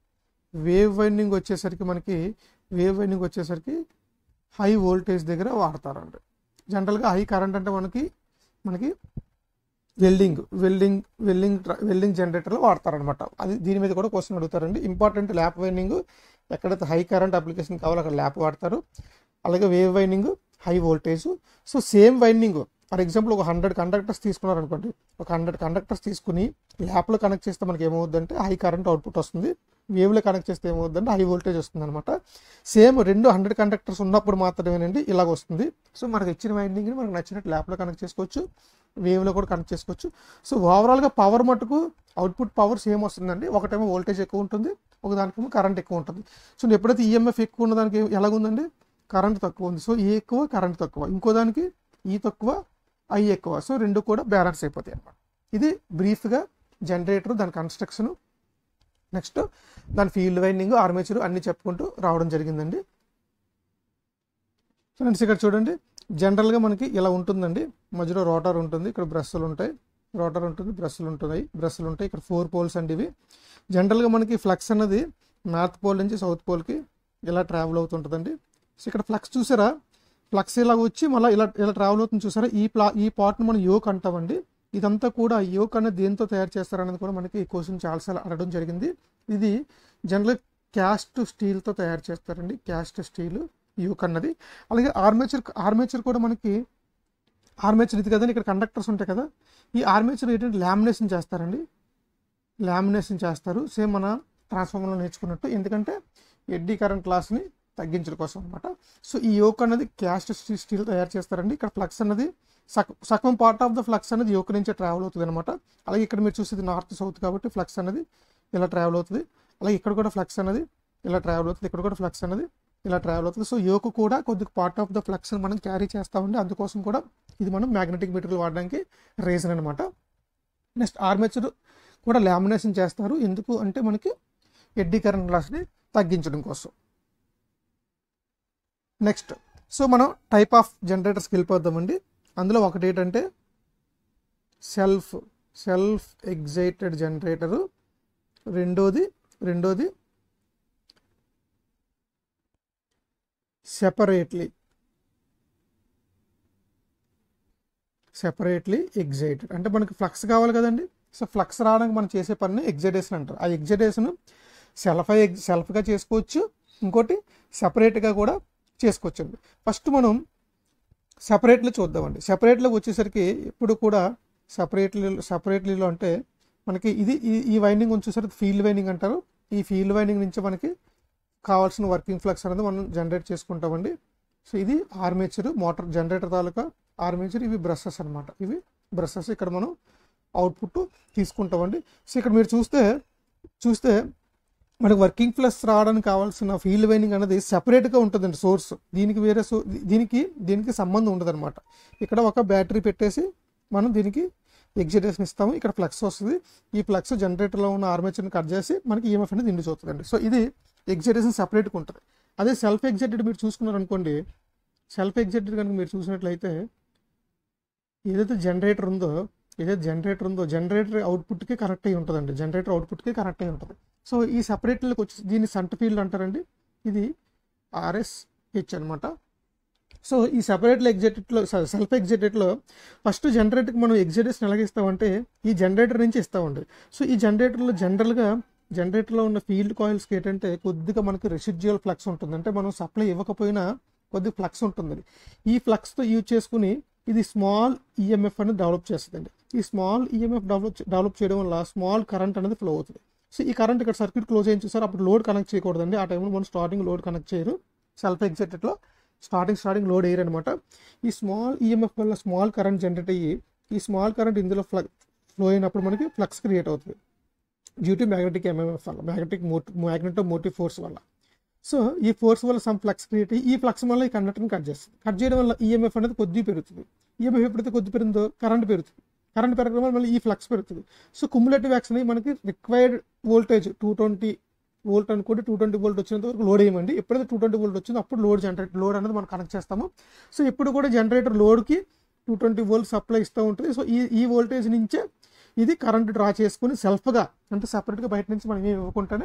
వేవ్ వైండింగ్ వచ్చేసరికి మనకి వేవ్ వైండింగ్ వచ్చేసరికి హై వోల్టేజ్ దగ్గర వాడతారండి జనరల్గా హై కరెంట్ అంటే మనకి మనకి వెల్డింగ్ వెల్డింగ్ వెల్డింగ్ వెల్డింగ్ జనరేటర్లో వాడతారనమాట అది దీని మీద కూడా క్వశ్చన్ అడుగుతారండి ఇంపార్టెంట్ ల్యాప్ వైండింగ్ ఎక్కడైతే హై కరెంట్ అప్లికేషన్ కావాలో అక్కడ ల్యాప్ వాడతారు అలాగే wave winding high voltage so same winding for example ఒక హండ్రెడ్ కండక్టర్స్ తీసుకున్నారనుకోండి ఒక హండ్రెడ్ కండక్టర్స్ తీసుకుని ల్యాప్లో కనెక్ట్ చేస్తే మనకి ఏమవుద్దంటే హై కరెంట్ అవుట్పుట్ వస్తుంది వేవ్లో కనెక్ట్ చేస్తే ఏమవుద్దంటే హై వోల్టేజ్ వస్తుంది అనమాట సేమ్ రెండు హండ్రెడ్ కండక్టర్స్ ఉన్నప్పుడు మాత్రమేనండి ఇలాగ వస్తుంది సో మనకి ఇచ్చిన వైండింగ్ని మనకు నచ్చినట్టు ల్యాప్లో కనెక్ట్ చేసుకోవచ్చు వేవ్లో కూడా కనెక్ట్ చేసుకోవచ్చు సో ఓవరాల్గా పవర్ మటుకు అవుట్పుట్ పవర్ సేమ్ వస్తుందండి ఒకటేమో వోల్టేజ్ ఎక్కువ ఉంటుంది ఒక దానికేమో కరెంట్ ఎక్కువ ఉంటుంది సో ఎప్పుడైతే ఈఎంఎఫ్ ఎక్కువ ఉన్న దానికి ఎలాగుందండి కరెంట్ తక్కువ ఉంది సో ఈ ఎక్కువ కరెంట్ తక్కువ ఇంకో దానికి ఈ తక్కువ ఐ ఎక్కువ సో రెండు కూడా బ్యాలెన్స్ అయిపోతాయి అన్నమాట ఇది బ్రీఫ్గా జనరేటర్ దాని కన్స్ట్రక్షన్ నెక్స్ట్ దాని ఫీల్డ్ వైండింగ్ ఆర్మేచర్ అన్ని చెప్పుకుంటూ రావడం జరిగిందండి ఫ్రెండ్స్ ఇక్కడ చూడండి జనరల్గా మనకి ఇలా ఉంటుందండి మధ్యలో రోటర్ ఉంటుంది ఇక్కడ బ్రష్లు ఉంటాయి రోటర్ ఉంటుంది బ్రష్లు ఉంటున్నాయి బ్రష్లు ఉంటాయి ఇక్కడ ఫోర్ పోల్స్ అండి ఇవి జనరల్గా మనకి ఫ్లక్స్ అన్నది నార్త్ పోల్ నుంచి సౌత్ పోల్కి ఇలా ట్రావెల్ అవుతుంటుందండి సో ఇక్కడ ఫ్లక్స్ చూసారా ఫ్లక్స్ ఇలా వచ్చి మళ్ళీ ఇలా ఇలా ట్రావెల్ అవుతుంది చూసారా ఈ ప్లా ఈ పార్ట్ని మనం యోక్ అంటామండి ఇదంతా కూడా యోక్ అనేది దేంతో తయారు చేస్తారనేది కూడా మనకి ఈ క్వశ్చన్ చాలాసార్లు అడగడం జరిగింది ఇది జనరల్ క్యాస్ట్ స్టీల్తో తయారు చేస్తారండి క్యాస్ట్ స్టీల్ యూక్ అన్నది అలాగే ఆర్మేచర్ ఆర్మేచర్ కూడా మనకి ఆర్మేచర్ ఇది కదండి ఇక్కడ కండక్టర్స్ ఉంటాయి కదా ఈ ఆర్మేచర్ ఏంటంటే లామినేషన్ చేస్తారండి లామినేషన్ చేస్తారు సేమ్ మన ట్రాన్స్ఫార్మర్లో నేర్చుకున్నట్టు ఎందుకంటే ఎడ్డీ కరెంట్ లాస్ని తగ్గించడం కోసం అనమాట సో ఈ యోక్ అనేది క్యాస్ట్ స్టీల్ తయారు చేస్తారండి ఇక్కడ ఫ్లక్స్ అనేది సగం సగం పార్ట్ ఆఫ్ ద ఫ్లక్స్ అనేది యోక్ నుంచే ట్రావెల్ అవుతుంది అనమాట అలాగే ఇక్కడ మీరు చూసేది నార్త్ సౌత్ కాబట్టి ఫ్లక్స్ అనేది ఇలా ట్రావెల్ అవుతుంది అలాగే ఇక్కడ కూడా ఫ్లక్స్ అనేది ఇలా ట్రావెల్ అవుతుంది ఇక్కడ కూడా ఫ్లక్స్ అనేది ఇలా ట్రావెల్ అవుతుంది సో యోక్ కూడా కొద్దిగా పార్ట్ ఆఫ్ ద ఫ్లక్స్ మనం క్యారీ చేస్తామండి అందుకోసం కూడా ఇది మనం మ్యాగ్నెటిక్ మెటీరియల్ వాడడానికి రీజన్ అనమాట నెక్స్ట్ ఆర్మేచర్ కూడా లామినేషన్ చేస్తారు ఎందుకు అంటే మనకి ఎడ్డీ కరెంట్ లాస్ని తగ్గించడం కోసం నెక్స్ట్ సో మనం టైప్ ఆఫ్ జనరేటర్స్కి వెళ్ళిపోద్దామండి అందులో ఒకటి ఏంటంటే సెల్ఫ్ సెల్ఫ్ ఎగ్జైటెడ్ జనరేటరు రెండోది రెండోది సెపరేట్లీ సెపరేట్లీ ఎగ్జైటెడ్ అంటే మనకి ఫ్లక్స్ కావాలి కదండి సో ఫ్లక్స్ రావడానికి మనం చేసే పని ఎగ్జైటేషన్ అంటారు ఆ ఎగ్జైటేషన్ సెల్ఫ్ సెల్ఫ్గా చేసుకోవచ్చు ఇంకోటి సపరేట్గా కూడా చేసుకోవచ్చు అండి ఫస్ట్ మనం సపరేట్లో చూద్దామండి సపరేట్లో వచ్చేసరికి ఇప్పుడు కూడా సపరేట్లీ సపరేట్లీలో అంటే మనకి ఇది ఈ- ఈ వైండింగ్ వచ్చేసరికి ఫీల్డ్ వైండింగ్ అంటారు ఈ ఫీల్డ్ వైండింగ్ నుంచి మనకి కావాల్సిన వర్కింగ్ ఫ్లక్స్ అనేది మనం జనరేట్ చేసుకుంటామండి సో ఇది ఆర్మేచర్ మోటార్ జనరేటర్ తాలూకా ఆర్మేచర్ ఇవి బ్రషెస్ అన్నమాట ఇవి బ్రషెస్ ఇక్కడ మనం అవుట్పుట్ తీసుకుంటామండి సో ఇక్కడ మీరు చూస్తే చూస్తే మనకి వర్కింగ్ ఫ్లక్స్ రావడానికి కావాల్సిన ఫీల్డ్ వైండింగ్ అనేది సెపరేట్గా ఉంటుందండి సోర్స్ దీనికి వేరే సో దీనికి దీనికి సంబంధం ఉండదన్నమాట ఇక్కడ ఒక బ్యాటరీ పెట్టేసి మనం దీనికి ఎగ్జిటేషన్ ఇస్తాము ఇక్కడ ఫ్లక్స్ వస్తుంది ఈ ఫ్లక్స్ జనరేటర్లో ఉన్న ఆర్మేచర్ని కట్ చేసి మనకి ఈఎంఎఫ్ అనేది ఇండి చూస్తుందండి సో ఇది ఎగ్జిటేషన్ సెపరేట్గా ఉంటుంది అదే సెల్ఫ్ ఎగ్జిటెడ్ మీరు చూసుకున్నారు అనుకోండి సెల్ఫ్ ఎగ్జిటెడ్ కనుక మీరు చూసినట్లయితే ఏదైతే జనరేటర్ ఉందో ఏదైతే జనరేటర్ ఉందో జనరేటర్ అవుట్పుట్కి కనెక్ట్ అయి ఉంటుందండి జనరేటర్ అవుట్పుట్కి కనెక్ట్ అయి ఉంటుంది సో ఈ సపరేట్లకు వచ్చి దీన్ని సంట ఫీల్డ్ అంటారండి ఇది ఆర్ఎస్ హెచ్ అనమాట సో ఈ సపరేట్లో ఎగ్జైటెడ్లో సెల్ఫ్ ఎగ్జైటెడ్లో ఫస్ట్ జనరేటర్కి మనం ఎగ్జైటేషన్ ఎలాగ ఇస్తామంటే ఈ జనరేటర్ నుంచి ఇస్తామండి సో ఈ జనరేటర్లో జనరల్గా జనరేటర్లో ఉన్న ఫీల్డ్ కాయిల్స్కి ఏంటంటే కొద్దిగా మనకి రెసిడ్యువల్ ఫ్లక్స్ ఉంటుంది అంటే మనం సప్లై ఇవ్వకపోయినా కొద్దిగా ఫ్లక్స్ ఉంటుంది ఈ ఫ్లక్స్తో యూజ్ చేసుకుని ఇది స్మాల్ ఈఎంఎఫ్ అనేది డెవలప్ చేస్తుందండి ఈ స్మాల్ ఈఎంఎఫ్ డెవలప్ డెవలప్ చేయడం వల్ల స్మాల్ కరెంట్ అనేది ఫ్లో అవుతుంది సో ఈ కరెంట్ ఇక్కడ సర్క్యూట్ క్లోజ్ అయ్యి చూసారు అప్పుడు లోడ్ కనెక్ట్ చేయకూడదండి ఆ టైంలో మనం స్టార్టింగ్ లోడ్ కనెక్ట్ చేయరు సెల్ఫ్ ఎగ్జైటెడ్లో స్టార్టింగ్ స్టార్టింగ్ లోడ్ వేయరు అనమాట ఈ స్మాల్ ఈఎంఎఫ్ వల్ల స్మాల్ కరెంట్ జనరేట్ అయ్యి ఈ స్మాల్ కరెంట్ ఇందులో ఫ్లక్ ఫ్లో అయినప్పుడు మనకి ఫ్లక్స్ క్రియేట్ అవుతుంది డ్యూ టు మ్యాగ్నెటిక్ ఎంఎంఎఫ్ వల్ల magnetic motive magneto motive force వల్ల సో ఈ ఫోర్స్ వల్ల సమ్ ఫ్లక్స్ క్రియేట్ అయ్యి ఈ ఫ్లక్స్ వల్ల ఈ కండక్టర్ని కట్ చేస్తుంది కట్ చేయడం వల్ల ఈఎంఎఫ్ అనేది కొద్దిగా పెరుగుతుంది ఈఎంఎఫ్ ఎప్పుడైతే కొద్ది పెరుగుతుందో కరెంట్ పెరుగుతుంది కరెంట్ పెరగడం వల్ల మళ్ళీ ఈ ఫ్లక్స్ పెరుగుతుంది సో కుములేటివ్ యాక్షన్ అయ్యి మనకి required voltage two twenty volt అనుకుంటే టూ ట్వంటీ వోల్ట్ వచ్చేంత వరకు లోడ్ వేయమండి ఎప్పుడైతే టూ ట్వంటీ వోల్ట్ వచ్చిందో అప్పుడు లోడ్ జనరేట్ లోడ్ అనేది మనం కనెక్ట్ చేస్తాము సో ఇప్పుడు కూడా జనరేటర్ లోడ్కి టూ ట్వంటీ వోల్ట్ సప్లై ఇస్తూ ఉంటుంది సో ఈ ఈ వోల్టేజ్ నుంచే ఇది కరెంట్ డ్రా చేసుకుని సెల్ఫ్గా అంటే సపరేట్గా బయట నుంచి మనం ఏమి ఇవ్వకుండానే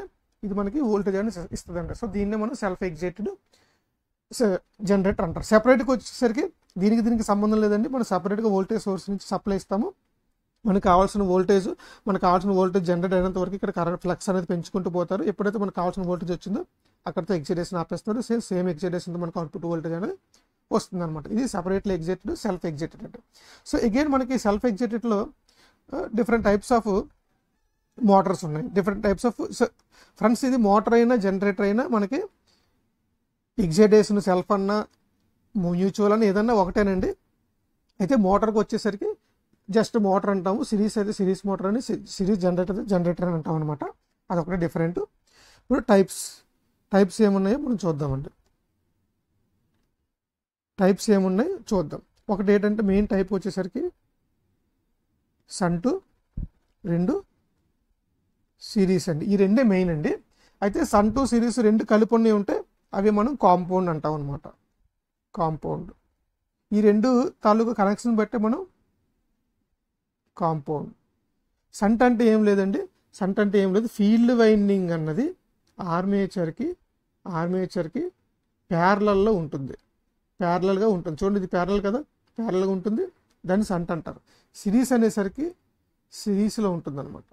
ఇది మనకి వోల్టేజ్ అని ఇస్తుంది అండి సో దీన్నే మనం సెల్ఫ్ ఎగ్జైటెడ్ జనరేటర్ అంటారు సెపరేట్గా వచ్చేసరికి దీనికి దీనికి సంబంధం లేదండి మనం సపరేట్గా వోల్టేజ్ సోర్స్ నుంచి సప్లై ఇస్తాము మనకు కావాల్సిన వోల్టేజ్ మనకు కావాల్సిన వోల్టేజ్ జనరేట్ అయినంత వరకు ఇక్కడ కరెంట్ ఫ్లక్స్ అనేది పెంచుకుంటూ పోతారు ఎప్పుడైతే మనకు కావాల్సిన వోల్టేజ్ వచ్చిందో అక్కడితో ఎగ్జైటేషన్ ఆపేస్తారు సేమ్ సేమ్ ఎగ్జైటేషన్తో మనకు అవుట్పుట్ వోల్టేజ్ అనేది వస్తుంది అనమాట ఇది సపరేట్లీ ఎగ్జైటెడ్ సెల్ఫ్ ఎగ్జైటెడ్ అంటే సో అగైన్ మనకి సెల్ఫ్ ఎగ్జైటెడ్లో డిఫరెంట్ టైప్స్ ఆఫ్ మోటార్స్ ఉన్నాయి డిఫరెంట్ టైప్స్ ఆఫ్ ఫ్రెండ్స్ ఇది మోటార్ అయినా జనరేటర్ అయినా మనకి ఎగ్జైటేషన్ సెల్ఫ్ అన్నా మ్యూచువల్ అని ఏదన్నా ఒకటేనండి అయితే మోటార్కి వచ్చేసరికి జస్ట్ మోటార్ అంటాము సిరీస్ అయితే సిరీస్ మోటార్ అని సిరీస్ జనరేటర్ జనరేటర్ అని అంటాం అనమాట అదొకటి డిఫరెంట్ ఇప్పుడు టైప్స్ టైప్స్ ఏమున్నాయో మనం చూద్దామండి టైప్స్ ఏమున్నాయి చూద్దాం ఒకటి ఏంటంటే మెయిన్ టైప్ వచ్చేసరికి సంటు రెండు సిరీస్ అండి ఈ రెండే మెయిన్ అండి అయితే సన్ టు సిరీస్ రెండు కలిపి ఉన్నవి ఉంటే అవి మనం కాంపౌండ్ అంటాం అనమాట కాంపౌండ్ ఈ రెండు తాలూకు కనెక్షన్ బట్టి మనం కాంపౌండ్ సంట్ అంటే ఏం లేదండి సంట్ అంటే ఏం లేదు ఫీల్డ్ వైండింగ్ అన్నది ఆర్మేచర్కి ఆర్మేచర్కి ప్యారలల్లో ఉంటుంది ప్యారలల్గా ఉంటుంది చూడండి ఇది ప్యారలల్ కదా ప్యారలల్గా ఉంటుంది దాన్ని సంట్ అంటారు సిరీస్ అనేసరికి సిరీస్లో ఉంటుంది అనమాట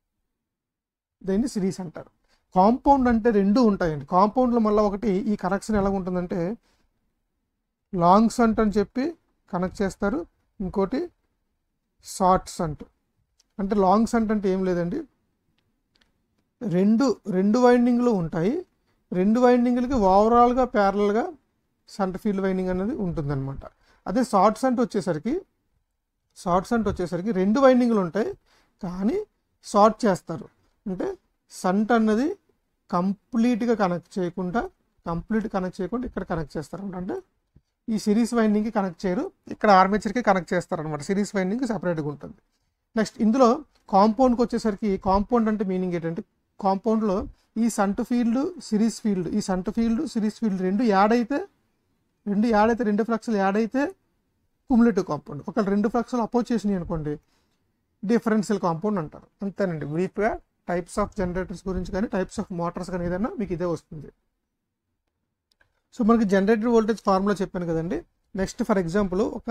దీన్ని సిరీస్ అంటారు కాంపౌండ్ అంటే రెండు ఉంటాయండి కాంపౌండ్లో మళ్ళీ ఒకటి ఈ కనెక్షన్ ఎలా ఉంటుందంటే లాంగ్ సంట్ అని చెప్పి కనెక్ట్ చేస్తారు ఇంకోటి షార్ట్ సంట్ అంటే లాంగ్ సంట్ అంటే ఏం లేదండి రెండు రెండు వైండింగ్లు ఉంటాయి రెండు వైండింగ్లకి ఓవరాల్గా ప్యారలల్గా సంట్ ఫీల్డ్ వైండింగ్ అనేది ఉంటుందన్నమాట అదే షార్ట్ సంట్ వచ్చేసరికి షార్ట్ సంట్ వచ్చేసరికి రెండు వైండింగ్లు ఉంటాయి కానీ షార్ట్ చేస్తారు అంటే సంట్ అన్నది కంప్లీట్గా కనెక్ట్ చేయకుండా కంప్లీట్ కనెక్ట్ చేయకుండా ఇక్కడ కనెక్ట్ చేస్తారు అంటే ఈ సిరీస్ వైండింగ్కి కనెక్ట్ చేయరు ఇక్కడ ఆర్మేచర్కి కనెక్ట్ చేస్తారు అనమాట సిరీస్ వైండింగ్ సపరేట్గా ఉంటుంది నెక్స్ట్ ఇందులో కాంపౌండ్కి వచ్చేసరికి కాంపౌండ్ అంటే మీనింగ్ ఏంటంటే కాంపౌండ్లో ఈ సంట్ ఫీల్డ్ సిరీస్ ఫీల్డ్ ఈ సంట్ ఫీల్డ్ సిరీస్ ఫీల్డ్ రెండు యాడ్ అయితే రెండు యాడ్ అయితే రెండు ఫ్లక్స్లు యాడ్ అయితే కుములేటివ్ కాంపౌండ్ ఒకవేళ రెండు ఫ్లక్స్లు అపోజ్ చేసినాయి అనుకోండి డిఫరెన్షియల్ కాంపౌండ్ అంటారు అంతేనండి బ్రీఫ్గా టైప్స్ ఆఫ్ జనరేటర్స్ గురించి కానీ టైప్స్ ఆఫ్ మోటార్స్ కానీ ఏదైనా మీకు ఇదే వస్తుంది సో మనకి జనరేటర్ వోల్టేజ్ ఫార్ములా చెప్పాను కదండి నెక్స్ట్ ఫర్ ఎగ్జాంపుల్ ఒక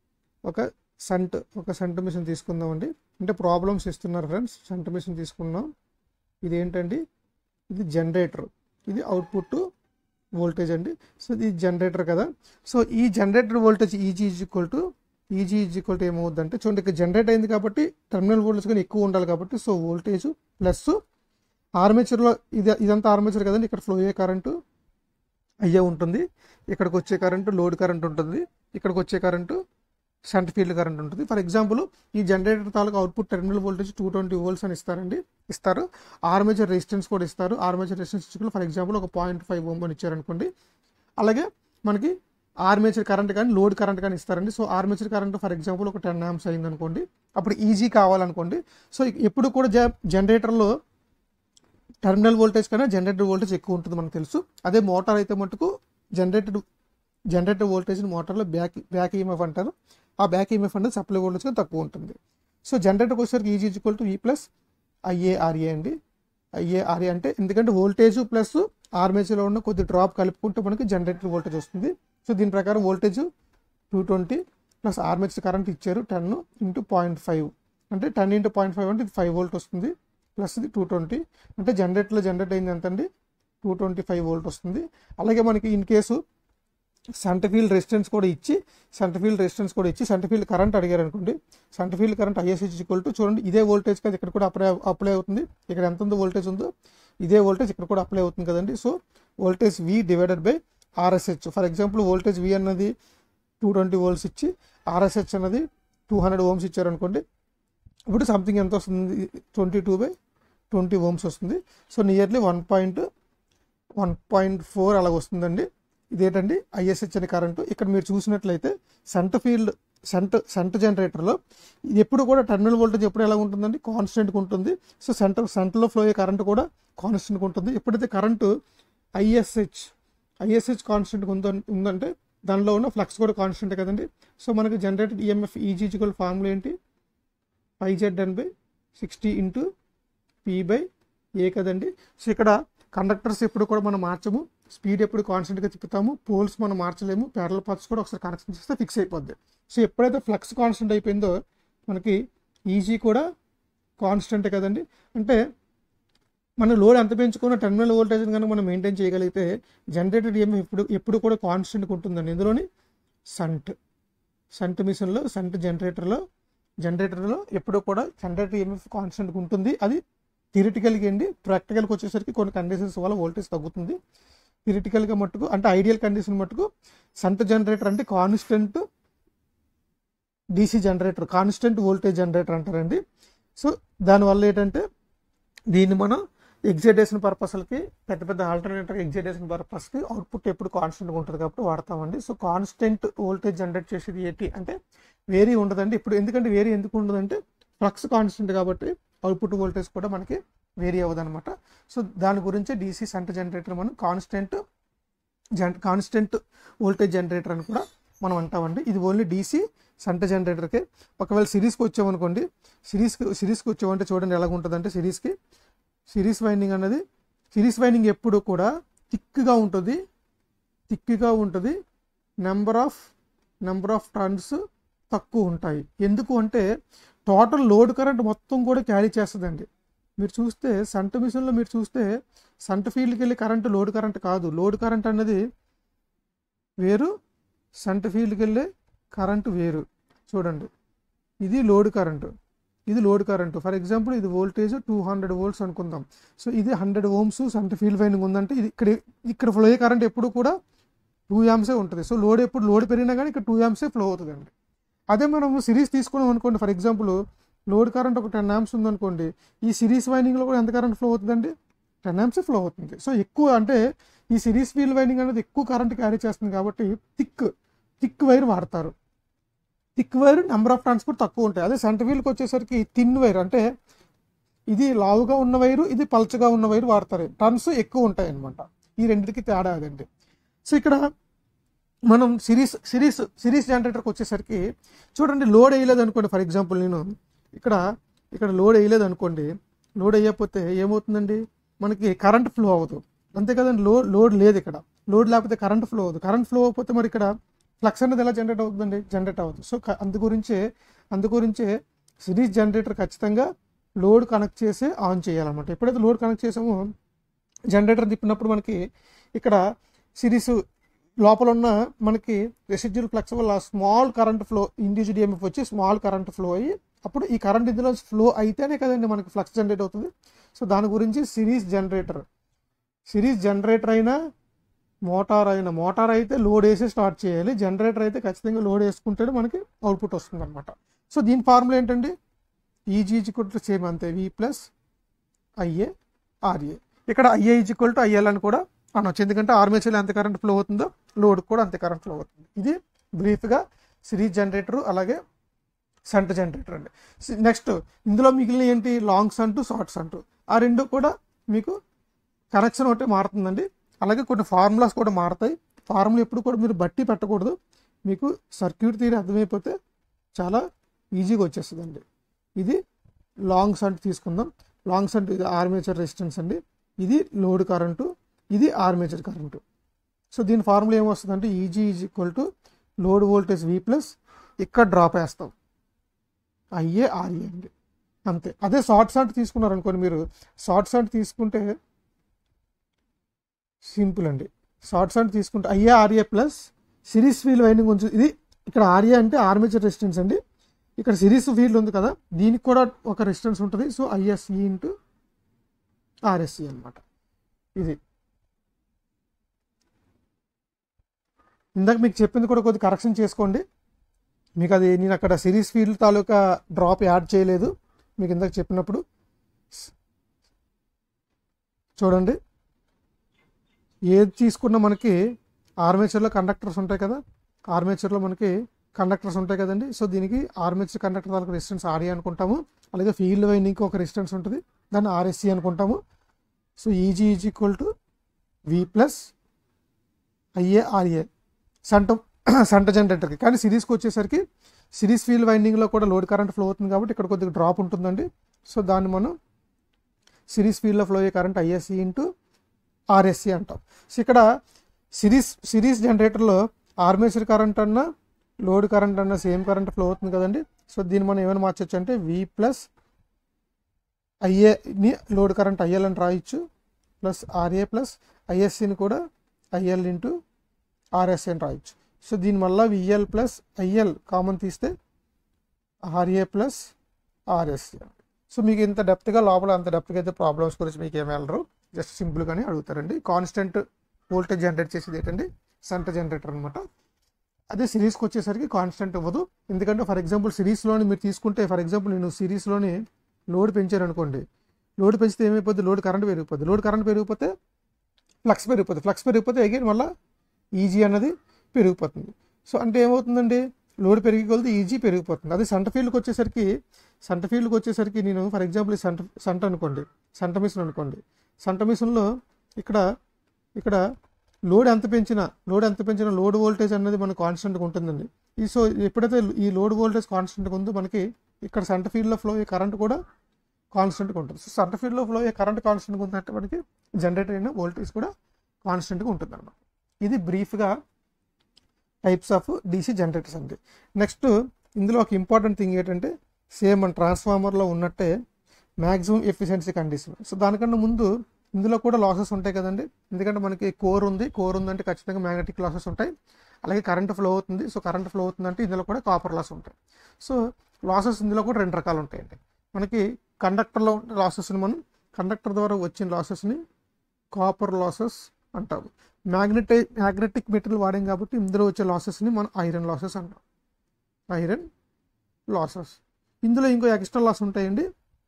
ఒక సంట్ ఒక సంట్ మిషన్ తీసుకుందామండి అంటే ప్రాబ్లమ్స్ ఇస్తున్నారు ఫ్రెండ్స్ సంట్ మిషన్ తీసుకున్నాం ఇది ఏంటండి ఇది జనరేటర్ ఇది అవుట్పుట్ వోల్టేజ్ అండి సో ఇది జనరేటర్ కదా సో ఈ generator voltage E G is equal to E G is equal to ఏమవుద్దంటే చూడండి ఇక్కడ జనరేట్ అయింది కాబట్టి టెర్మినల్ వోల్టేజ్ కానీ ఎక్కువ ఉండాలి కాబట్టి సో వోల్టేజ్ ప్లస్ ఆర్మేచర్లో ఇది ఇదంతా ఆర్మేచర్ కదండి ఇక్కడ ఫ్లో అయ్యే కరెంటు అయ్యే ఉంటుంది ఇక్కడికి వచ్చే కరెంటు లోడ్ కరెంట్ ఉంటుంది ఇక్కడికి వచ్చే కరెంటు షంట్ ఫీల్డ్ కరెంట్ ఉంటుంది ఫర్ ఎగ్జాంపుల్ ఈ జనరేటర్ తాలూకు output terminal voltage two twenty volts అని ఇస్తారండి ఇస్తారు ఆర్మేచర్ రెసిస్టెన్స్ కూడా ఇస్తారు ఆర్మేచర్ రెసిస్టెన్స్ ఇచ్చుకుని ఫర్ ఎగ్జాంపుల్ ఒక పాయింట్ ఫైవ్ ఓమ్ అని ఇచ్చారనుకోండి అలాగే మనకి ఆర్మేచర్ కరెంట్ కానీ లోడ్ కరెంట్ కానీ ఇస్తారండి so armature current for example ఒక టెన్ ఆమ్స్ అయింది అనుకోండి అప్పుడు ఈజీ కావాలనుకోండి సో ఎప్పుడు కూడా జ జనరేటర్లో టెర్మినల్ వోల్టేజ్ కన్నా జనరేటర్ వోల్టేజ్ ఎక్కువ ఉంటుంది మనకు తెలుసు అదే మోటార్ అయితే మటుకు జనరేటర్ జనరేటర్ వోల్టేజ్ మోటార్లో బ్యాక్ బ్యాక్ ఈఎంఎఫ్ అంటారు ఆ బ్యాక్ ఈఎంఎఫ్ అనేది సప్లై వోల్టేజ్ కన్నా తక్కువ ఉంటుంది సో జనరేటర్కి వచ్చేసరికి E G equal to E plus I A R A అండి ఐఏఆర్ఏ అంటే ఎందుకంటే వోల్టేజ్ ప్లస్ ఆర్మేచర్లో ఉన్న కొద్ది డ్రాప్ కలుపుకుంటే మనకి జనరేటర్ వోల్టేజ్ వస్తుంది సో దీని ప్రకారం voltage two twenty plus armature current ఇచ్చారు టెన్ ఇంటూ పాయింట్ ఫైవ్ అంటే టెన్ ఇంటూ పాయింట్ ఫైవ్ అంటే ఇది ఫైవ్ వోల్ట్ వస్తుంది ప్లస్ ఇది టూ ట్వంటీ అంటే జనరేటర్లో జనరేట్ అయింది ఎంత అండి టూ ట్వంటీ ఫైవ్ వోల్ట్ వస్తుంది అలాగే మనకి in case centre field resistance కూడా ఇచ్చి సెంటర్ ఫీల్డ్ రెసిస్టెన్స్ కూడా ఇచ్చి సెంటర్ ఫీల్డ్ కరెంట్ అడిగారు అనుకోండి centre field current I S H equal to చూడండి ఇదే వోల్టేజ్ కదా ఇక్కడ కూడా అప్లై అప్లై అవుతుంది ఇక్కడ ఎంత ఉందో వోల్టేజ్ ఉందో ఇదే వోల్టేజ్ ఇక్కడ కూడా అప్లై అవుతుంది కదండి so voltage V divided by R S H for example voltage V అన్నది టూ ట్వంటీ వోల్ట్స్ ఇచ్చి ఆర్ఎస్హెచ్ అన్నది టూ హండ్రెడ్ ఓమ్స్ ఇచ్చారనుకోండి ఇప్పుడు సంథింగ్ ఎంత వస్తుంది twenty two by twenty ohms వస్తుంది so nearly one point one point four అలాగ వస్తుందండి ఇదేంటండి ఐఎస్హెచ్ అనే కరెంటు ఇక్కడ మీరు చూసినట్లయితే సెంట్ ఫీల్డ్ సెంట్ సెంట్ జనరేటర్లో ఇది ఎప్పుడు కూడా టెర్మినల్ వోల్టేజ్ ఎప్పుడు ఎలా ఉంటుందండి కాన్స్టెంట్గా ఉంటుంది సో సెంటర్ సెంటర్లో ఫ్లో అయ్యే కరెంట్ కూడా కాన్స్టెంట్గా ఉంటుంది ఎప్పుడైతే కరెంటు ఐఎస్హెచ్ ఐఎస్హెచ్ కాన్స్టెంట్గా ఉందో ఉందంటే దానిలో ఉన్న ఫ్లక్స్ కూడా కాన్స్టెంట్ కదండి సో మనకి జనరేటెడ్ ఈఎంఎఫ్ ఈజీజికల్ ఫార్ములా ఏంటి phi Z N by sixty into P by A కదండి సో ఇక్కడ కండక్టర్స్ ఎప్పుడు కూడా మనం మార్చము స్పీడ్ ఎప్పుడు కాన్స్టెంట్గా తిప్పుతాము పోల్స్ మనం మార్చలేము ప్యారల్ పాత్స్ కూడా ఒకసారి కనెక్షన్ చేస్తే ఫిక్స్ అయిపోద్ది సో ఎప్పుడైతే ఫ్లక్స్ కాన్స్టెంట్ అయిపోయిందో మనకి ఈజీ కూడా కాన్స్టెంట్ కదండి అంటే మన లోడ్ ఎంత పెంచుకున్న టెర్మినల్ వోల్టేజ్ కనుక మనం మెయింటైన్ చేయగలిగితే జనరేటర్ ఏమి ఎప్పుడు ఎప్పుడు కూడా కాన్స్టెంట్గా ఉంటుందండి ఇందులోని సంట్ సంట్ మిషన్లో సంట్ జనరేటర్లో జనరేటర్లో ఎప్పుడు కూడా జనరేటర్ ఏమి కాన్స్టెంట్గా ఉంటుంది అది థిరిటికల్గా అండి ప్రాక్టికల్కి వచ్చేసరికి కొన్ని కండిషన్స్ వల్ల వోల్టేజ్ తగ్గుతుంది థిరిటికల్గా మట్టుకు అంటే ఐడియల్ కండిషన్ మట్టుకు సంట్ జనరేటర్ అంటే constant DC generator constant voltage generator అంటారండి సో దానివల్ల ఏంటంటే దీన్ని మనం ఎగ్జైటేషన్ పర్పస్లకి పెద్ద పెద్ద ఆల్టర్నేటర్ ఎగ్జైటేషన్ పర్పస్కి అవుట్పుట్ ఎప్పుడు కాన్స్టెంట్గా ఉంటుంది కాబట్టి వాడతామండి సో కాన్స్టెంట్ వోల్టేజ్ జనరేట్ చేసేది ఏంటి అంటే వేరీ ఉండదండి ఇప్పుడు ఎందుకంటే వేరీ ఎందుకు ఉండదంటే ఫ్లక్స్ కాన్స్టెంట్ కాబట్టి అవుట్పుట్ వోల్టేజ్ కూడా మనకి వేరీ అవ్వదు అనమాట సో దాని గురించి డీసీ సెంటర్ జనరేటర్ మనం కాన్స్టెంట్ జన్ కాన్స్టెంట్ వోల్టేజ్ జనరేటర్ అని కూడా మనం అంటామండి ఇది ఓన్లీ డీసీ సంట జనరేటర్కి ఒకవేళ సిరీస్కి వచ్చామనుకోండి సిరీస్కి సిరీస్కి వచ్చామంటే చూడండి ఎలాగ ఉంటుందంటే సిరీస్కి సిరీస్ వైండింగ్ అన్నది సిరీస్ వైండింగ్ ఎప్పుడు కూడా థిక్గా ఉంటుంది థిక్గా ఉంటుంది number of number of turns తక్కువ ఉంటాయి ఎందుకు అంటే టోటల్ లోడ్ కరెంట్ మొత్తం కూడా క్యారీ చేస్తుందండి మీరు చూస్తే సంట మిషన్లో మీరు చూస్తే సంట ఫీల్డ్కి వెళ్ళి కరెంట్ లోడ్ కరెంట్ కాదు లోడ్ కరెంట్ అన్నది వేరు సంట ఫీల్డ్కి వెళ్ళే కరెంటు వేరు చూడండి ఇది లోడ్ కరెంటు ఇది లోడ్ కరెంటు ఫర్ ఎగ్జాంపుల్ ఇది వోల్టేజ్ టూ హండ్రెడ్ వోల్ట్స్ అనుకుందాం సో ఇది hundred ohms shunt field winding ఉందంటే ఇది ఇక్కడ ఇక్కడ ఫ్లో అయ్యే కరెంట్ ఎప్పుడు కూడా టూ యామ్సే ఉంటుంది సో లోడ్ ఎప్పుడు లోడ్ పెరిగినా కానీ ఇక్కడ టూ యామ్సే ఫ్లో అవుతుందండి అదే మనం సిరీస్ తీసుకున్నాం అనుకోండి ఫర్ ఎగ్జాంపుల్ లోడ్ కరెంట్ ఒక టెన్ యామ్స్ ఉందనుకోండి ఈ సిరీస్ వైండింగ్లో కూడా ఎంత కరెంట్ ఫ్లో అవుతుందండి టెన్ యామ్స్ ఫ్లో అవుతుంది సో ఎక్కువ అంటే ఈ సిరీస్ ఫీల్డ్ వైండింగ్ అనేది ఎక్కువ కరెంట్ క్యారీ చేస్తుంది కాబట్టి థిక్ థిక్ వైర్ వాడతారు thick wire number of transport తక్కువ ఉంటాయి అదే సెంటర్ వీల్కి వచ్చేసరికి థిన్ వైర్ అంటే ఇది లావుగా ఉన్న వైరు ఇది పల్చగా ఉన్న వైరు వాడతారు టర్న్స్ ఎక్కువ ఉంటాయి అనమాట ఈ రెండింటికి తేడా అదండి సో ఇక్కడ మనం సిరీస్ సిరీస్ సిరీస్ జనరేటర్కి వచ్చేసరికి చూడండి లోడ్ వేయలేదు అనుకోండి ఫర్ ఎగ్జాంపుల్ నేను ఇక్కడ ఇక్కడ లోడ్ వేయలేదు అనుకోండి లోడ్ వేయకపోతే ఏమవుతుందండి మనకి కరెంట్ ఫ్లో అవ్వదు అంతే కదండి లోడ్ లోడ్ లేదు ఇక్కడ లోడ్ లేకపోతే కరెంట్ ఫ్లో అవ్వదు కరెంట్ ఫ్లో అవ్వకపోతే మరి ఇక్కడ ఫ్లక్స్ అనేది ఎలా జనరేట్ అవుతుందండి జనరేట్ అవ్వదు సో క- అందు గురించే అందు గురించే సిరీస్ జనరేటర్ ఖచ్చితంగా లోడ్ కనెక్ట్ చేసి ఆన్ చేయాలన్నమాట ఎప్పుడైతే లోడ్ కనెక్ట్ చేసామో జనరేటర్ తిప్పినప్పుడు మనకి ఇక్కడ సిరీస్ లోపల ఉన్న మనకి రెసిడ్యూల్ ఫ్లక్స్ వల్ల small current flow individual D M F వచ్చి స్మాల్ కరెంట్ ఫ్లో అయ్యి అప్పుడు ఈ కరెంట్ ఇందులో ఫ్లో అయితేనే కదండి మనకి ఫ్లక్స్ జనరేట్ అవుతుంది సో దాని గురించి సిరీస్ జనరేటర్ సిరీస్ జనరేటర్ అయినా మోటార్ అయినా మోటార్ అయితే లోడ్ వేసి స్టార్ట్ చేయాలి జనరేటర్ అయితే ఖచ్చితంగా లోడ్ వేసుకుంటేనే మనకి అవుట్పుట్ వస్తుంది అనమాట సో దీని ఫార్ములా ఏంటండి ఈజీ ఈక్వల్ టు సేమ్ అంతే వి ప్లస్ ఐఏ ఆర్ఏ ఇక్కడ I A is equal to I L అని కూడా అనొచ్చు ఎందుకంటే ఆర్మేచర్లో ఎంత కరెంట్ ఫ్లో అవుతుందో లోడ్ కూడా అంతే కరెంట్ ఫ్లో అవుతుంది ఇది బ్రీఫ్గా సిరీస్ జనరేటర్ అలాగే సంట్ జనరేటర్ అండి నెక్స్ట్ ఇందులో మిగిలిన ఏంటి లాంగ్ సంటు షార్ట్ సంటు ఆ రెండు కూడా మీకు కనెక్షన్ ఒకటి మారుతుందండి అలాగే కొన్ని ఫార్ములాస్ కూడా మారుతాయి ఫార్ములా ఎప్పుడు కూడా మీరు బట్టి పెట్టకూడదు మీకు సర్క్యూట్ తీరి అర్థమైపోతే చాలా ఈజీగా వచ్చేస్తుందండి ఇది లాంగ్ సంట్ తీసుకుందాం లాంగ్ సంట్ ఇది ఆర్మేచర్ రెసిస్టెన్స్ అండి ఇది లోడ్ కరెంటు ఇది ఆర్మేచర్ కరెంటు సో దీని ఫార్ములా ఏమొస్తుందంటే E G is equal to load voltage V plus ఇక్కడ డ్రాప్ వేస్తాం ఐఏ ఆర్ఏ అండి అంతే అదే షార్ట్ షార్ట్ తీసుకున్నారు అనుకోండి మీరు షార్ట్ షార్ట్ తీసుకుంటే సింపుల్ అండి షార్ట్ షార్ట్ తీసుకుంటే I A R A plus series field winding ఉంచు ఇది ఇక్కడ ఆర్ఏ అంటే ఆర్మేచర్ రెసిస్టెన్స్ అండి ఇక్కడ సిరీస్ ఫీల్డ్ ఉంది కదా దీనికి కూడా ఒక రెసిస్టెన్స్ ఉంటుంది సో ఐఎస్ఈ ఇంటూ ఆర్ఎస్సి అనమాట ఇది ఇందాక మీకు చెప్పింది కూడా కొద్దిగా కరెక్షన్ చేసుకోండి మీకు అది నేను అక్కడ సిరీస్ ఫీల్డ్ తాలూకా డ్రాప్ యాడ్ చేయలేదు మీకు ఇందాక చెప్పినప్పుడు చూడండి ఏది తీసుకున్నా మనకి ఆర్మేచర్లో కండక్టర్స్ ఉంటాయి కదా ఆర్మేచర్లో మనకి కండక్టర్స్ ఉంటాయి కదండి సో దీనికి ఆర్మేచర్ కండక్టర్ తాలూకా రెసిస్టెన్స్ ఆర్ఏ అనుకుంటాము అలాగే ఫీల్డ్ వైండింగ్కి ఒక రెసిస్టెన్స్ ఉంటుంది దాన్ని ఆర్ఎస్సి అనుకుంటాము so E G is equal to V plus I A R A shunt shunt జనరేటర్కి కానీ సిరీస్కి వచ్చేసరికి సిరీస్ ఫీల్డ్ వైండింగ్లో కూడా లోడ్ కరెంట్ ఫ్లో అవుతుంది కాబట్టి ఇక్కడ కొద్దిగా డ్రాప్ ఉంటుందండి సో దాన్ని మనం సిరీస్ ఫీల్డ్లో ఫ్లో అయ్యే కరెంట్ ఐఎస్సి ఇంటూ ఆర్ఎస్సి అంటాం సో ఇక్కడ సిరీస్ సిరీస్ జనరేటర్లో ఆర్మేచర్ కరెంట్ అన్నా లోడ్ కరెంట్ అన్నా సేమ్ కరెంట్ ఫ్లో అవుతుంది కదండి సో దీన్ని మనం ఏమైనా మార్చొచ్చు అంటే వి ప్లస్ ఐఏని లోడ్ కరెంట్ ఐఎల్ అని రాయొచ్చు ప్లస్ ఆర్ఏ ప్లస్ ఐఎస్సిని కూడా ఐఎల్ ఇంటూ ఆర్ఎస్ అని రాయొచ్చు సో దీనివల్ల విఎల్ ప్లస్ ఐఎల్ కామన్ తీస్తే ఆర్ఏ ప్లస్ ఆర్ఎస్సి సో మీకు ఇంత డెప్త్గా లోపల అంత డెప్త్గా అయితే ప్రాబ్లమ్స్ గురించి మీకు ఏమి వెళ్ళరు జస్ట్ సింపుల్గానే అడుగుతారండి కాన్స్టెంట్ వోల్టేజ్ జనరేట్ చేసేది ఏంటండి సెంటర్ జనరేటర్ అనమాట అదే సిరీస్కి వచ్చేసరికి కాన్స్టెంట్ ఇవ్వదు ఎందుకంటే ఫర్ ఎగ్జాంపుల్ సిరీస్లోని మీరు తీసుకుంటే ఫర్ ఎగ్జాంపుల్ నేను సిరీస్లోని లోడ్ పెంచాను అనుకోండి లోడ్ పెంచితే ఏమైపోద్ది లోడ్ కరెంట్ పెరిగిపోద్ది లోడ్ కరెంట్ పెరిగిపోతే ఫ్లక్స్ పెరిగిపోతుంది ఫ్లక్స్ పెరిగిపోతే అగైన్ మళ్ళీ ఈజీ అన్నది పెరిగిపోతుంది సో అంటే ఏమవుతుందండి లోడ్ పెరిగి కొలిది ఈజీ పెరిగిపోతుంది అదే సంట ఫీల్డ్కి వచ్చేసరికి సంట ఫీల్డ్కి వచ్చేసరికి నేను ఫర్ ఎగ్జాంపుల్ ఈ సంట సంట అనుకోండి సంట మిషన్ అనుకోండి సంట మిషన్లో ఇక్కడ ఇక్కడ లోడ్ ఎంత పెంచినా లోడ్ ఎంత పెంచినా లోడ్ వోల్టేజ్ అనేది మనకు కాన్స్టెంట్గా ఉంటుందండి ఈ సో ఎప్పుడైతే ఈ లోడ్ వోల్టేజ్ కాన్స్టెంట్గా ఉందో మనకి ఇక్కడ సంట ఫీల్డ్లో ఫ్లో అయ్యే కరెంట్ కూడా కాన్స్టెంట్గా ఉంటుంది సో సంట ఫీల్డ్లో ఫ్లో అయ్యే కరెంట్ కాన్స్టెంట్గా ఉందంటే మనకి జనరేటర్ అయిన వోల్టేజ్ కూడా కాన్స్టెంట్గా ఉంటుంది అనమాట ఇది బ్రీఫ్గా టైప్స్ ఆఫ్ డీసీ జనరేటర్స్ అండి నెక్స్ట్ ఇందులో ఒక ఇంపార్టెంట్ థింగ్ ఏంటంటే సేమ్ మన ట్రాన్స్ఫార్మర్లో ఉన్నట్టే మ్యాక్సిమం ఎఫిషియన్సీ కండిషన్ సో దానికన్నా ముందు ఇందులో కూడా లాసెస్ ఉంటాయి కదండి ఎందుకంటే మనకి కోర్ ఉంది కోర్ ఉందంటే ఖచ్చితంగా మ్యాగ్నెటిక్ లాసెస్ ఉంటాయి అలాగే కరెంట్ ఫ్లో అవుతుంది సో కరెంట్ ఫ్లో అవుతుందంటే ఇందులో కూడా కాపర్ లాస్ ఉంటాయి సో లాసెస్ ఇందులో కూడా రెండు రకాలు ఉంటాయండి మనకి కండక్టర్లో ఉండే లాసెస్ని మనం కండక్టర్ ద్వారా వచ్చిన లాసెస్ని కాపర్ లాసెస్ అంటాము మ్యాగ్నెటి మ్యాగ్నెటిక్ మెటీరియల్ వాడాం కాబట్టి ఇందులో వచ్చే లాసెస్ని మనం ఐరన్ లాసెస్ అంటాం ఐరన్ లాసెస్ ఇందులో ఇంకో ఎక్స్ట్రా లాస్ ఉంటాయండి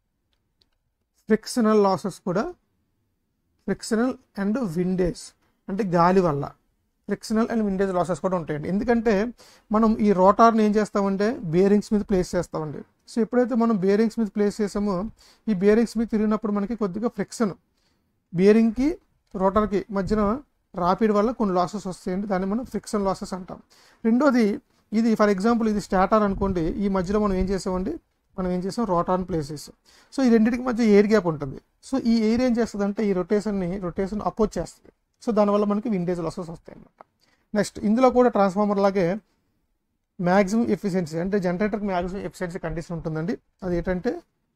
ఫ్రిక్షనల్ లాసెస్ కూడా ఫ్రిక్షనల్ అండ్ విండేజ్ అంటే గాలి వల్ల ఫ్రిక్షనల్ అండ్ విండేజ్ లాసెస్ కూడా ఉంటాయండి ఎందుకంటే మనం ఈ రోటార్ని ఏం చేస్తామంటే బేరింగ్స్ మీద ప్లేస్ చేస్తామండి సో ఎప్పుడైతే మనం బేరింగ్స్ మీద ప్లేస్ చేసామో ఈ బేరింగ్స్ మీద తిరిగినప్పుడు మనకి కొద్దిగా ఫ్రిక్షన్ బేరింగ్కి రోటర్కి మధ్యన రాపిడ్ వల్ల కొన్ని లాసెస్ వస్తాయండి దాన్ని మనం ఫ్రిక్షన్ లాసెస్ అంటాం రెండోది ఇది ఫర్ ఎగ్జాంపుల్ ఇది స్టాటర్ అనుకోండి ఈ మధ్యలో మనం ఏం చేసామండి మనం ఏం చేసాం రోటార్ని ప్లేస్ చేసాం సో ఈ రెండింటికి మధ్య ఎయిర్ గ్యాప్ ఉంటుంది సో ఈ ఎయిర్ ఏం చేస్తుంది అంటే ఈ రొటేషన్ని రొటేషన్ అపోజ్ చేస్తుంది సో దానివల్ల మనకి విండేజ్ లాసెస్ వస్తాయి అన్నమాట నెక్స్ట్ ఇందులో కూడా ట్రాన్స్ఫార్మర్ లాగే మ్యాక్సిమం ఎఫిషియన్సీ అంటే జనరేటర్కి మ్యాక్సిమం ఎఫిషియన్సీ కండిషన్ ఉంటుందండి అది ఏంటంటే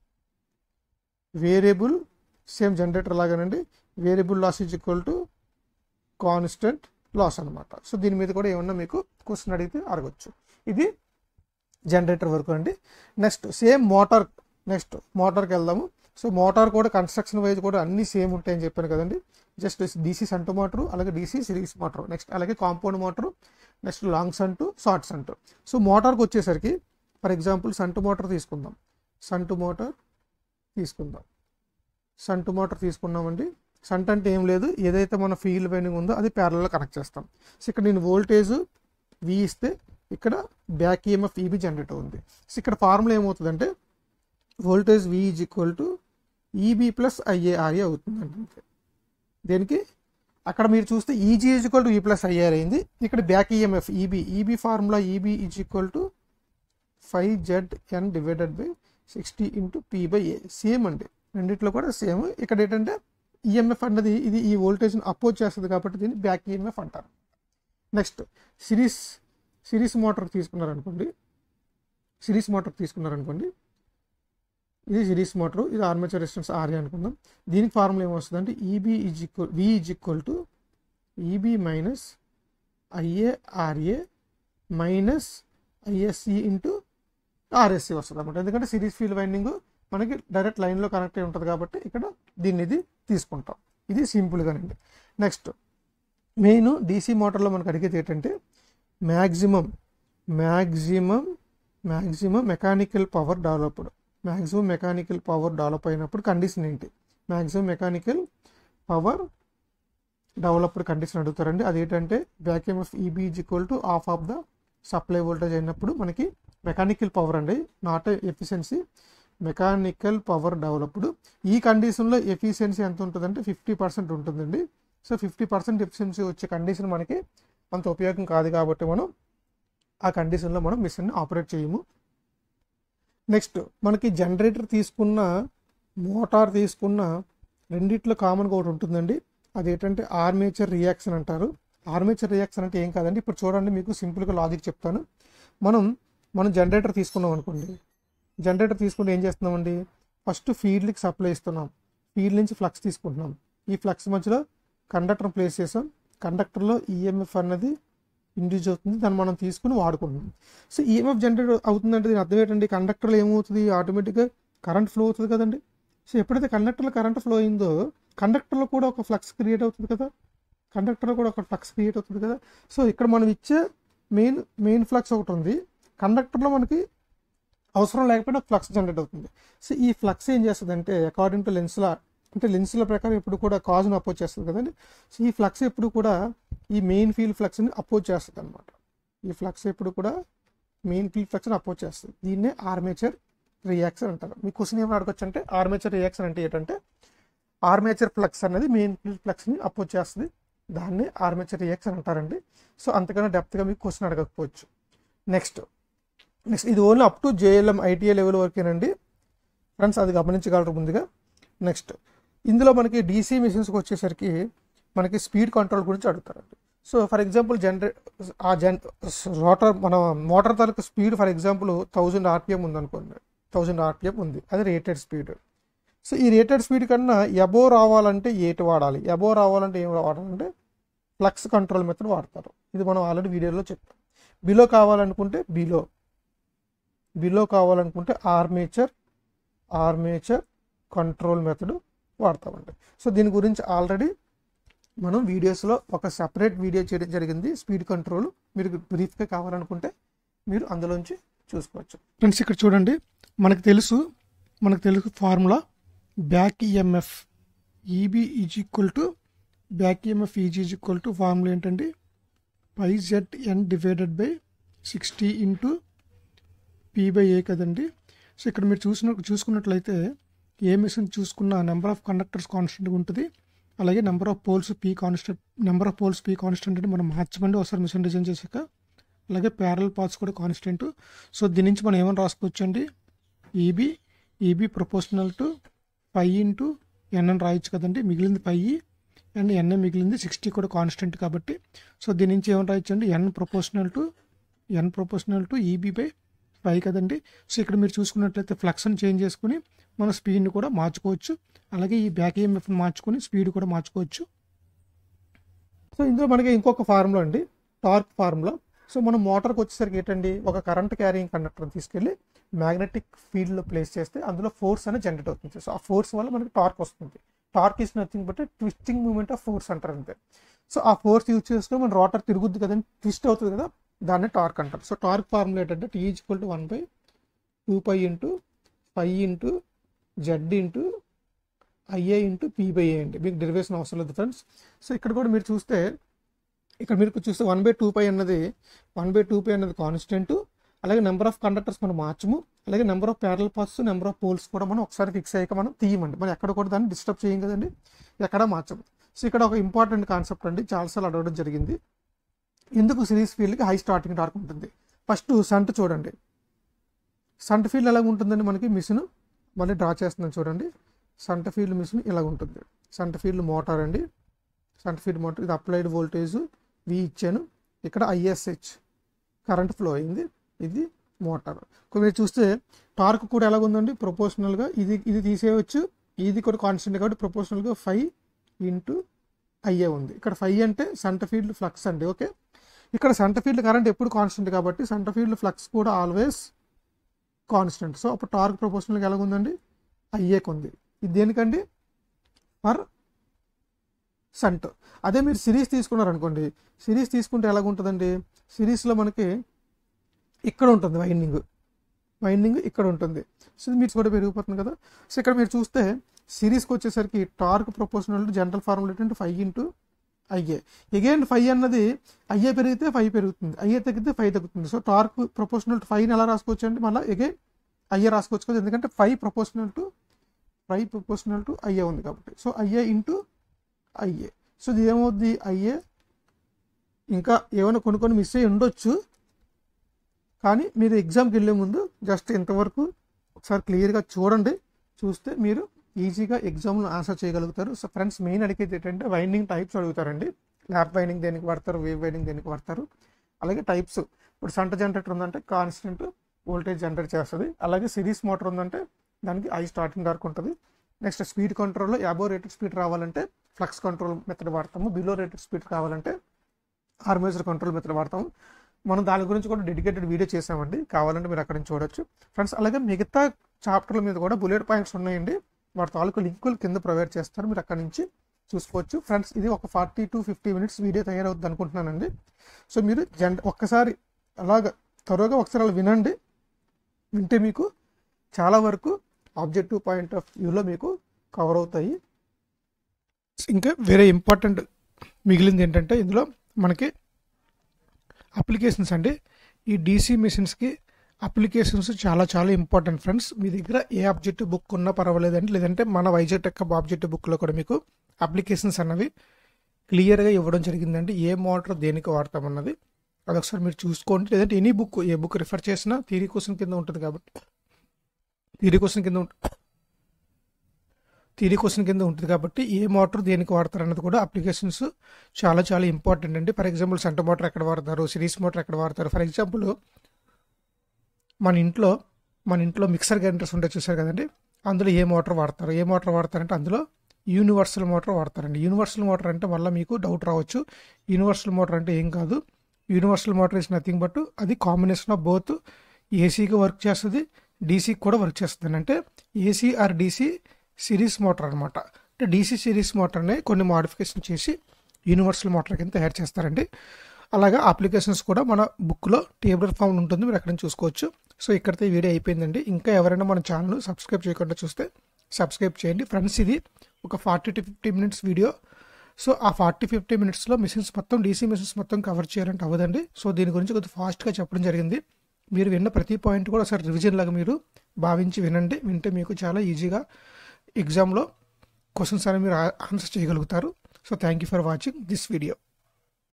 వేరియబుల్ సేమ్ జనరేటర్ లాగానండి variable loss is equal to constant loss అనమాట సో దీని మీద కూడా ఏమన్నా మీకు క్వశ్చన్ అడిగితే అడగచ్చు ఇది జనరేటర్ వరకు అండి నెక్స్ట్ సేమ్ మోటార్ నెక్స్ట్ మోటార్కి వెళ్దాము సో మోటార్ కూడా కన్స్ట్రక్షన్ వైజ్ కూడా అన్ని సేమ్ ఉంటాయని చెప్పాను కదండి జస్ట్ డీసీ సంటు మోటారు అలాగే డీసీ సిరీస్ మోటార్ నెక్స్ట్ అలాగే compound motor next long shunt short shunt so మోటార్కి వచ్చేసరికి ఫర్ ఎగ్జాంపుల్ సంటు మోటార్ తీసుకుందాం సంటు మోటార్ తీసుకుందాం సంటు మోటార్ తీసుకున్నామండి సంట్ అంటే ఏం లేదు ఏదైతే మన ఫీల్డ్ వైండింగ్ ఉందో అది ప్యారల్లో కనెక్ట్ చేస్తాం సో ఇక్కడ నేను వోల్టేజ్ వి ఇస్తే ఇక్కడ బ్యాక్ ఈఎంఎఫ్ ఈబీ జనరేట్ ఉంది సో ఇక్కడ ఫార్ములా ఏమవుతుందంటే voltage V is equal to E B plus I A R A అవుతుందండి అంతే దేనికి అక్కడ మీరు చూస్తే E G is equal to E plus I R అయింది ఇక్కడ back EMF E B E B formula E B is equal to five Z N divided by sixty into P by A same అండి రెండిట్లో కూడా సేమ్ ఇక్కడ ఏంటంటే ఈఎంఎఫ్ అన్నది ఇది ఈ వోల్టేజ్ని అపోజ్ చేస్తుంది కాబట్టి దీన్ని బ్యాక్ ఈఎంఎఫ్ అంటారు నెక్స్ట్ సిరీస్ సిరీస్ మోటార్ తీసుకున్నారనుకోండి సిరీస్ మోటార్ తీసుకున్నారనుకోండి ఇది సిరీస్ మోటార్ ఇది ఆర్మేచర్ రెసిస్టెన్స్ ఆర్ఏ అనుకుందాం దీనికి ఫార్ములా ఏమొస్తుంది అంటే E B is equal V is equal to E B minus I A R A minus I S C into R S C వస్తుంది అనమాట ఎందుకంటే సిరీస్ ఫీల్డ్ వైండింగ్ మనకి డైరెక్ట్ లైన్లో కనెక్ట్ అయి ఉంటుంది కాబట్టి ఇక్కడ దీన్ని ఇది తీసుకుంటాం ఇది సింపుల్గానండి నెక్స్ట్ మెయిన్ డీసీ మోటార్లో మనకు అడిగేది ఏంటంటే maximum maximum maximum mechanical power developed maximum mechanical power develop అయినప్పుడు కండిషన్ ఏంటి maximum mechanical power developed condition అడుగుతారండి అదేంటంటే back M F E B is equal to half of the supply voltage అయినప్పుడు మనకి మెకానికల్ పవర్ అండి not efficiency mechanical power developed ఈ కండిషన్లో efficiency ఎంత ఉంటుందంటే ఫిఫ్టీ పర్సెంట్ ఉంటుందండి సో ఫిఫ్టీ పర్సెంట్ ఎఫిషియన్సీ వచ్చే కండిషన్ మనకి అంత ఉపయోగం కాదు కాబట్టి మనం ఆ కండిషన్లో మనం మిషన్ని ఆపరేట్ చేయము నెక్స్ట్ మనకి జనరేటర్ తీసుకున్న మోటార్ తీసుకున్న రెండిట్లో కామన్గా ఒకటి ఉంటుందండి అదేంటంటే ఆర్మేచర్ రియాక్షన్ అంటారు ఆర్మేచర్ రియాక్షన్ అంటే ఏం కాదండి ఇప్పుడు చూడండి మీకు సింపుల్గా లాజిక్ చెప్తాను మనం మనం జనరేటర్ తీసుకున్నాం అనుకోండి జనరేటర్ తీసుకుంటే ఏం చేస్తున్నామండి ఫస్ట్ ఫీల్డ్కి సప్లై ఇస్తున్నాం ఫీల్డ్ నుంచి ఫ్లక్స్ తీసుకుంటున్నాం ఈ ఫ్లక్స్ మధ్యలో కండక్టర్ ప్లేస్ చేసాం కండక్టర్లో ఈఎంఎఫ్ అన్నది ఇండ్యూస్ అవుతుంది దాన్ని మనం తీసుకుని వాడుకుంటున్నాం సో ఈఎంఎఫ్ జనరేట్ అవుతుందంటే దీని అర్థం ఏంటండి కండక్టర్లో ఏమవుతుంది ఆటోమేటిక్గా కరెంట్ ఫ్లో అవుతుంది కదండి సో ఎప్పుడైతే కండక్టర్లో కరెంట్ ఫ్లో అయిందో కండక్టర్లో కూడా ఒక ఫ్లక్స్ క్రియేట్ అవుతుంది కదా కండక్టర్లో కూడా ఒక ఫ్లక్స్ క్రియేట్ అవుతుంది కదా సో ఇక్కడ మనం ఇచ్చే మెయిన్ మెయిన్ ఫ్లక్స్ ఒకటి ఉంది కండక్టర్లో మనకి అవసరం లేకపోయినా ఫ్లక్స్ జనరేట్ అవుతుంది సో ఈ ఫ్లక్స్ ఏం చేస్తుంది అంటే అకార్డింగ్ టు లెన్స్ల అంటే లెన్స్ల ప్రకారం ఎప్పుడు కూడా కాజ్ను అపోజ్ చేస్తుంది కదండి సో ఈ ఫ్లక్స్ ఎప్పుడు కూడా ఈ మెయిన్ ఫీల్డ్ ఫ్లక్స్ని అపోజ్ చేస్తుంది అనమాట ఈ ఫ్లక్స్ ఎప్పుడు కూడా మెయిన్ ఫీల్డ్ ఫ్లక్స్ని అపోజ్ చేస్తుంది దీన్నే ఆర్మేచర్ రియాక్షన్ అంటారు మీ క్వశ్చన్ ఏమైనా అడగచ్చు అంటే ఆర్మేచర్ రియాక్షన్ అంటే ఏంటంటే ఆర్మేచర్ ఫ్లక్స్ అనేది మెయిన్ ఫీల్డ్ ఫ్లక్స్ని అపోజ్ చేస్తుంది దాన్ని ఆర్మేచర్ రియాక్షన్ అంటారండి సో అంతకన్నా డెప్త్గా మీకు క్వశ్చన్ అడగకపోవచ్చు నెక్స్ట్ నెక్స్ట్ ఇది only up to J L M I T A level వరకేనండి ఫ్రెండ్స్ అది గమనించగలరు ముందుగా నెక్స్ట్ ఇందులో మనకి డీసీ మిషన్స్కి వచ్చేసరికి మనకి స్పీడ్ కంట్రోల్ గురించి అడుగుతారండి సో ఫర్ ఎగ్జాంపుల్ జనరే ఆ జన్ రోటర్ మన మోటార్ తాలూకు speed for example thousand R P M ఉందనుకోండి థౌజండ్ ఆర్పిఎం ఉంది అది రేటెడ్ స్పీడ్ సో ఈ రేటెడ్ స్పీడ్ కన్నా ఎబో రావాలంటే ఏటి వాడాలి ఎబో రావాలంటే ఏం వాడాలంటే ఫ్లక్స్ కంట్రోల్ మెథడ్ వాడతారు ఇది మనం ఆల్రెడీ వీడియోలో చెప్తాం బిలో కావాలనుకుంటే బిలో బిలో కావాలనుకుంటే ఆర్మేచర్ ఆర్మేచర్ కంట్రోల్ మెథడ్ వాడతామండి సో దీని గురించి ఆల్రెడీ మనం వీడియోస్లో ఒక సపరేట్ వీడియో చేయడం జరిగింది స్పీడ్ కంట్రోల్ మీరు బ్రీఫ్గా కావాలనుకుంటే మీరు అందులోంచి చూసుకోవచ్చు ఫ్రెండ్స్ ఇక్కడ చూడండి మనకు తెలుసు మనకు తెలుసు formula back EMF E B is equal to back EMF E G is equal to formula ఏంటండి pi Z N divided by sixty into P by A కదండి సో ఇక్కడ మీరు చూసిన చూసుకున్నట్లయితే ఏ మిషన్ చూసుకున్న నెంబర్ ఆఫ్ కండక్టర్స్ కాన్స్టెంట్గా ఉంటుంది అలాగే number of poles P constant number of poles P constant అంటే మనం మార్చమండి ఒకసారి మిషన్ డిజైన్ చేశాక అలాగే ప్యారల్ పార్ట్స్ కూడా కాన్స్టెంట్ సో దీని నుంచి మనం ఏమని రాసుకోవచ్చు అండి E B E B proportional to five into N అని రాయొచ్చు కదండి మిగిలింది ఫైవ్ అండ్ ఎన్ మిగిలింది సిక్స్టీ కూడా కాన్స్టెంట్ కాబట్టి సో దీని నుంచి ఏమని రాయొచ్చు అండి N proportional to N proportional to E B by five కదండి సో ఇక్కడ మీరు చూసుకున్నట్లయితే ఫ్లక్స్ని చేంజ్ చేసుకుని మన స్పీడ్ని కూడా మార్చుకోవచ్చు అలాగే ఈ బ్యాక్ ఈఎంఎఫ్ని మార్చుకొని స్పీడ్ కూడా మార్చుకోవచ్చు సో ఇందులో మనకి ఇంకొక ఫార్ములా అండి టార్క్ ఫార్ములా సో మనం మోటార్కి వచ్చేసరికి ఏంటండి ఒక కరెంట్ క్యారింగ్ కండక్టర్ తీసుకెళ్ళి మ్యాగ్నెటిక్ ఫీల్డ్లో ప్లేస్ చేస్తే అందులో ఫోర్స్ అనేది జనరేట్ అవుతుంది సో ఆ ఫోర్స్ వల్ల మనకి టార్క్ వస్తుంది torque is nothing but twisting moment of force అంటారు అంతే సో ఆ ఫోర్స్ యూజ్ చేసుకుని మన రోటర్ తిరుగుద్ది కదండి ట్విస్ట్ అవుతుంది కదా దాన్ని టార్క్ అంటారు సో టార్క్ ఫార్ములా ఏంటంటే T equal to one by two pi into five into Z into I A into P by A అండి మీకు డెరివేషన్ అవసరం లేదు ఫ్రెండ్స్ సో ఇక్కడ కూడా మీరు చూస్తే ఇక్కడ మీరు చూస్తే వన్ బై టూ పై అన్నది వన్ బై టూ పై అన్నది కాన్స్టెంట్ అలాగే నెంబర్ ఆఫ్ కండక్టర్స్ మనం మార్చము అలాగే number of parallel parts number of poles కూడా మనం ఒకసారి ఫిక్స్ అయ్యాక మనం తీయమండి మనం ఎక్కడ కూడా దాన్ని డిస్టర్బ్ చేయం కదండి ఎక్కడ మార్చము సో ఇక్కడ ఒక ఇంపార్టెంట్ కాన్సెప్ట్ అండి చాలాసార్లు అడగడం జరిగింది ఎందుకు సిరీస్ ఫీల్డ్కి హై స్టార్టింగ్ టార్క్ ఉంటుంది ఫస్ట్ సంట్ చూడండి సంట్ ఫీల్డ్ ఎలా ఉంటుందండి మనకి మిషన్ మళ్ళీ డ్రా చేస్తున్నాను చూడండి సంట ఫీల్డ్ మిషన్ ఇలా ఉంటుంది సంట ఫీల్డ్ మోటార్ అండి సంట ఫీల్డ్ మోటార్ ఇది అప్లైడ్ వోల్టేజ్ వి ఇచ్చాను ఇక్కడ ఐఎస్హెచ్ కరెంట్ ఫ్లో అయింది ఇది మోటార్ మీరు చూస్తే టార్క్ కూడా ఎలా ఉందండి ప్రొపోర్షనల్గా ఇది ఇది తీసేయవచ్చు ఇది కూడా కాన్స్టెంట్ కాబట్టి ప్రొపోర్షనల్గా ఫైవ్ ఇంటూ ఐఏ ఉంది ఇక్కడ ఫైవ్ అంటే సంట ఫీల్డ్ ఫ్లక్స్ అండి ఓకే ఇక్కడ సంట ఫీల్డ్ కరెంట్ ఎప్పుడు కాన్స్టెంట్ కాబట్టి సంట ఫీల్డ్ ఫ్లక్స్ కూడా ఆల్వేస్ కాన్స్టెంట్ సో అప్పుడు టార్క్ ప్రపోర్షనల్గా ఎలా ఉందండి ఐఏకి ఉంది ఇది దేనికండి పర్ సంట్ అదే మీరు సిరీస్ తీసుకున్నారనుకోండి సిరీస్ తీసుకుంటే ఎలాగుంటుందండి సిరీస్లో మనకి ఇక్కడ ఉంటుంది వైండింగ్ వైండింగ్ ఇక్కడ ఉంటుంది సో మీరు కూడా పెరిగిపోతుంది కదా సో ఇక్కడ మీరు చూస్తే సిరీస్కి వచ్చేసరికి టార్క్ ప్రపోర్షనల్ జనరల్ ఫార్ములా ఏంటంటే five into I A again five అన్నది ఐఏ పెరిగితే ఫైవ్ పెరుగుతుంది ఐఏ తగ్గితే ఫైవ్ తగ్గుతుంది సో టార్క్ ప్రపోర్షనల్ టు ఫైవ్ని ఎలా రాసుకోవచ్చు అంటే మళ్ళీ అగైన్ ఐఏ రాసుకోవచ్చు కదా ఎందుకంటే five proportional to five proportional to I A ఉంది కాబట్టి so I A into I A so ఇది ఏమవుద్ది ఐఏ ఇంకా ఏమైనా కొన్ని కొన్ని మిస్ అయ్యి ఉండొచ్చు కానీ మీరు ఎగ్జామ్కి వెళ్ళే ముందు జస్ట్ ఇంతవరకు ఒకసారి క్లియర్గా చూడండి చూస్తే మీరు ఈజీగా ఎగ్జామ్లో ఆన్సర్ చేయగలుగుతారు సో ఫ్రెండ్స్ మెయిన్ అడిగేది ఏంటంటే వైండింగ్ టైప్స్ అడుగుతారండి ల్యాప్ వైండింగ్ దేనికి వాడతారు వేవ్ వైండింగ్ దేనికి వాడతారు అలాగే టైప్స్ ఇప్పుడు సంట జనరేటర్ ఉందంటే కాన్స్టెంట్ వోల్టేజ్ జనరేట్ చేస్తుంది అలాగే సిరీస్ మోటార్ ఉందంటే దానికి ఐ స్టార్టింగ్ డార్క్ ఉంటుంది నెక్స్ట్ స్పీడ్ కంట్రోల్లో యాబో రేటెడ్ స్పీడ్ రావాలంటే ఫ్లక్స్ కంట్రోల్ మెథడ్ వాడతాము బిలో రేటెడ్ స్పీడ్ కావాలంటే ఆర్మేచర్ కంట్రోల్ మెథడ్ వాడతాము మనం దాని గురించి కూడా డెడికేటెడ్ వీడియో చేసామండి కావాలంటే మీరు అక్కడ నుంచి చూడొచ్చు ఫ్రెండ్స్ అలాగే మిగతా చాప్టర్ల మీద కూడా బుల్లెట్ పాయింట్స్ ఉన్నాయండి వాటి తాలూకు లింకులు కింద ప్రొవైడ్ చేస్తారు మీరు అక్కడ నుంచి చూసుకోవచ్చు ఫ్రెండ్స్ ఇది ఒక forty to fifty minutes video తయారవుతుంది అనుకుంటున్నానండి సో మీరు జన్ ఒక్కసారి అలాగ త్వరగా ఒకసారి అలా వినండి వింటే మీకు చాలా వరకు ఆబ్జెక్టివ్ పాయింట్ ఆఫ్ వ్యూలో మీకు కవర్ అవుతాయి ఇంకా వేరే ఇంపార్టెంట్ మిగిలింది ఏంటంటే ఇందులో మనకి అప్లికేషన్స్ అండి ఈ డీసీ మిషన్స్కి అప్లికేషన్స్ చాలా చాలా ఇంపార్టెంట్ ఫ్రెండ్స్ మీ దగ్గర ఏ ఆబ్జెక్టివ్ బుక్ ఉన్నా పర్వాలేదండి లేదంటే మన వైజెట్ టెక్ ఆబ్జెక్టివ్ బుక్లో కూడా మీకు అప్లికేషన్స్ అన్నవి క్లియర్గా ఇవ్వడం జరిగిందండి ఏ మోటార్ దేనికి వాడతామన్నది అది ఒకసారి మీరు చూసుకోండి లేదంటే ఎనీ బుక్ ఏ బుక్ రిఫర్ చేసినా థీరీ క్వశ్చన్ కింద ఉంటుంది కాబట్టి థీరీ క్వశ్చన్ కింద ఉంటుంది థీరీ క్వశ్చన్ కింద ఉంటుంది కాబట్టి ఏ మోటార్ దేనికి వాడతారు అన్నది కూడా అప్లికేషన్స్ చాలా చాలా ఇంపార్టెంట్ అండి ఫర్ ఎగ్జాంపుల్ సెంటర్ మోటార్ ఎక్కడ వాడతారు సిరీస్ మోటార్ ఎక్కడ వాడతారు ఫర్ ఎగ్జాంపుల్ మన ఇంట్లో మన ఇంట్లో మిక్సర్ గ్రైండర్స్ ఉంటే చూసారు కదండి అందులో ఏ మోటార్ వాడతారు ఏ మోటార్ వాడతారంటే అందులో యూనివర్సల్ మోటార్ వాడతారండి యూనివర్సల్ మోటార్ అంటే మళ్ళీ మీకు డౌట్ రావచ్చు యూనివర్సల్ మోటార్ అంటే ఏం కాదు universal motor is nothing but అది కాంబినేషన్ ఆఫ్ బోత్ ఏసీకి వర్క్ చేస్తుంది డీసీకి కూడా వర్క్ చేస్తుంది అంటే AC or DC series motor అనమాట అంటే డీసీ సిరీస్ మోటార్నే కొన్ని మాడిఫికేషన్ చేసి యూనివర్సల్ మోటార్ కింద తయారు చేస్తారండి అలాగా అప్లికేషన్స్ కూడా మన బుక్లో టేబుల్ ఫామ్ ఉంటుంది మీరు ఎక్కడ చూసుకోవచ్చు సో ఇక్కడితో ఈ వీడియో అయిపోయిందండి ఇంకా ఎవరైనా మన ఛానల్ సబ్స్క్రైబ్ చేయకుండా చూస్తే సబ్స్క్రైబ్ చేయండి ఫ్రెండ్స్ ఇది ఒక forty to fifty minutes video so ఆ ఫార్టీ ఫిఫ్టీ మినిట్స్లో మిషన్స్ మొత్తం డీసీ మిషన్స్ మొత్తం కవర్ చేయాలంటే అవ్వదండి సో దీని గురించి కొద్దిగా ఫాస్ట్గా చెప్పడం జరిగింది మీరు విన్న ప్రతి పాయింట్ కూడా ఒకసారి రివిజన్ లాగా మీరు భావించి వినండి వింటే మీకు చాలా ఈజీగా ఎగ్జామ్లో క్వశ్చన్స్ అనేవి మీరు ఆన్సర్ చేయగలుగుతారు so thank you for watching this video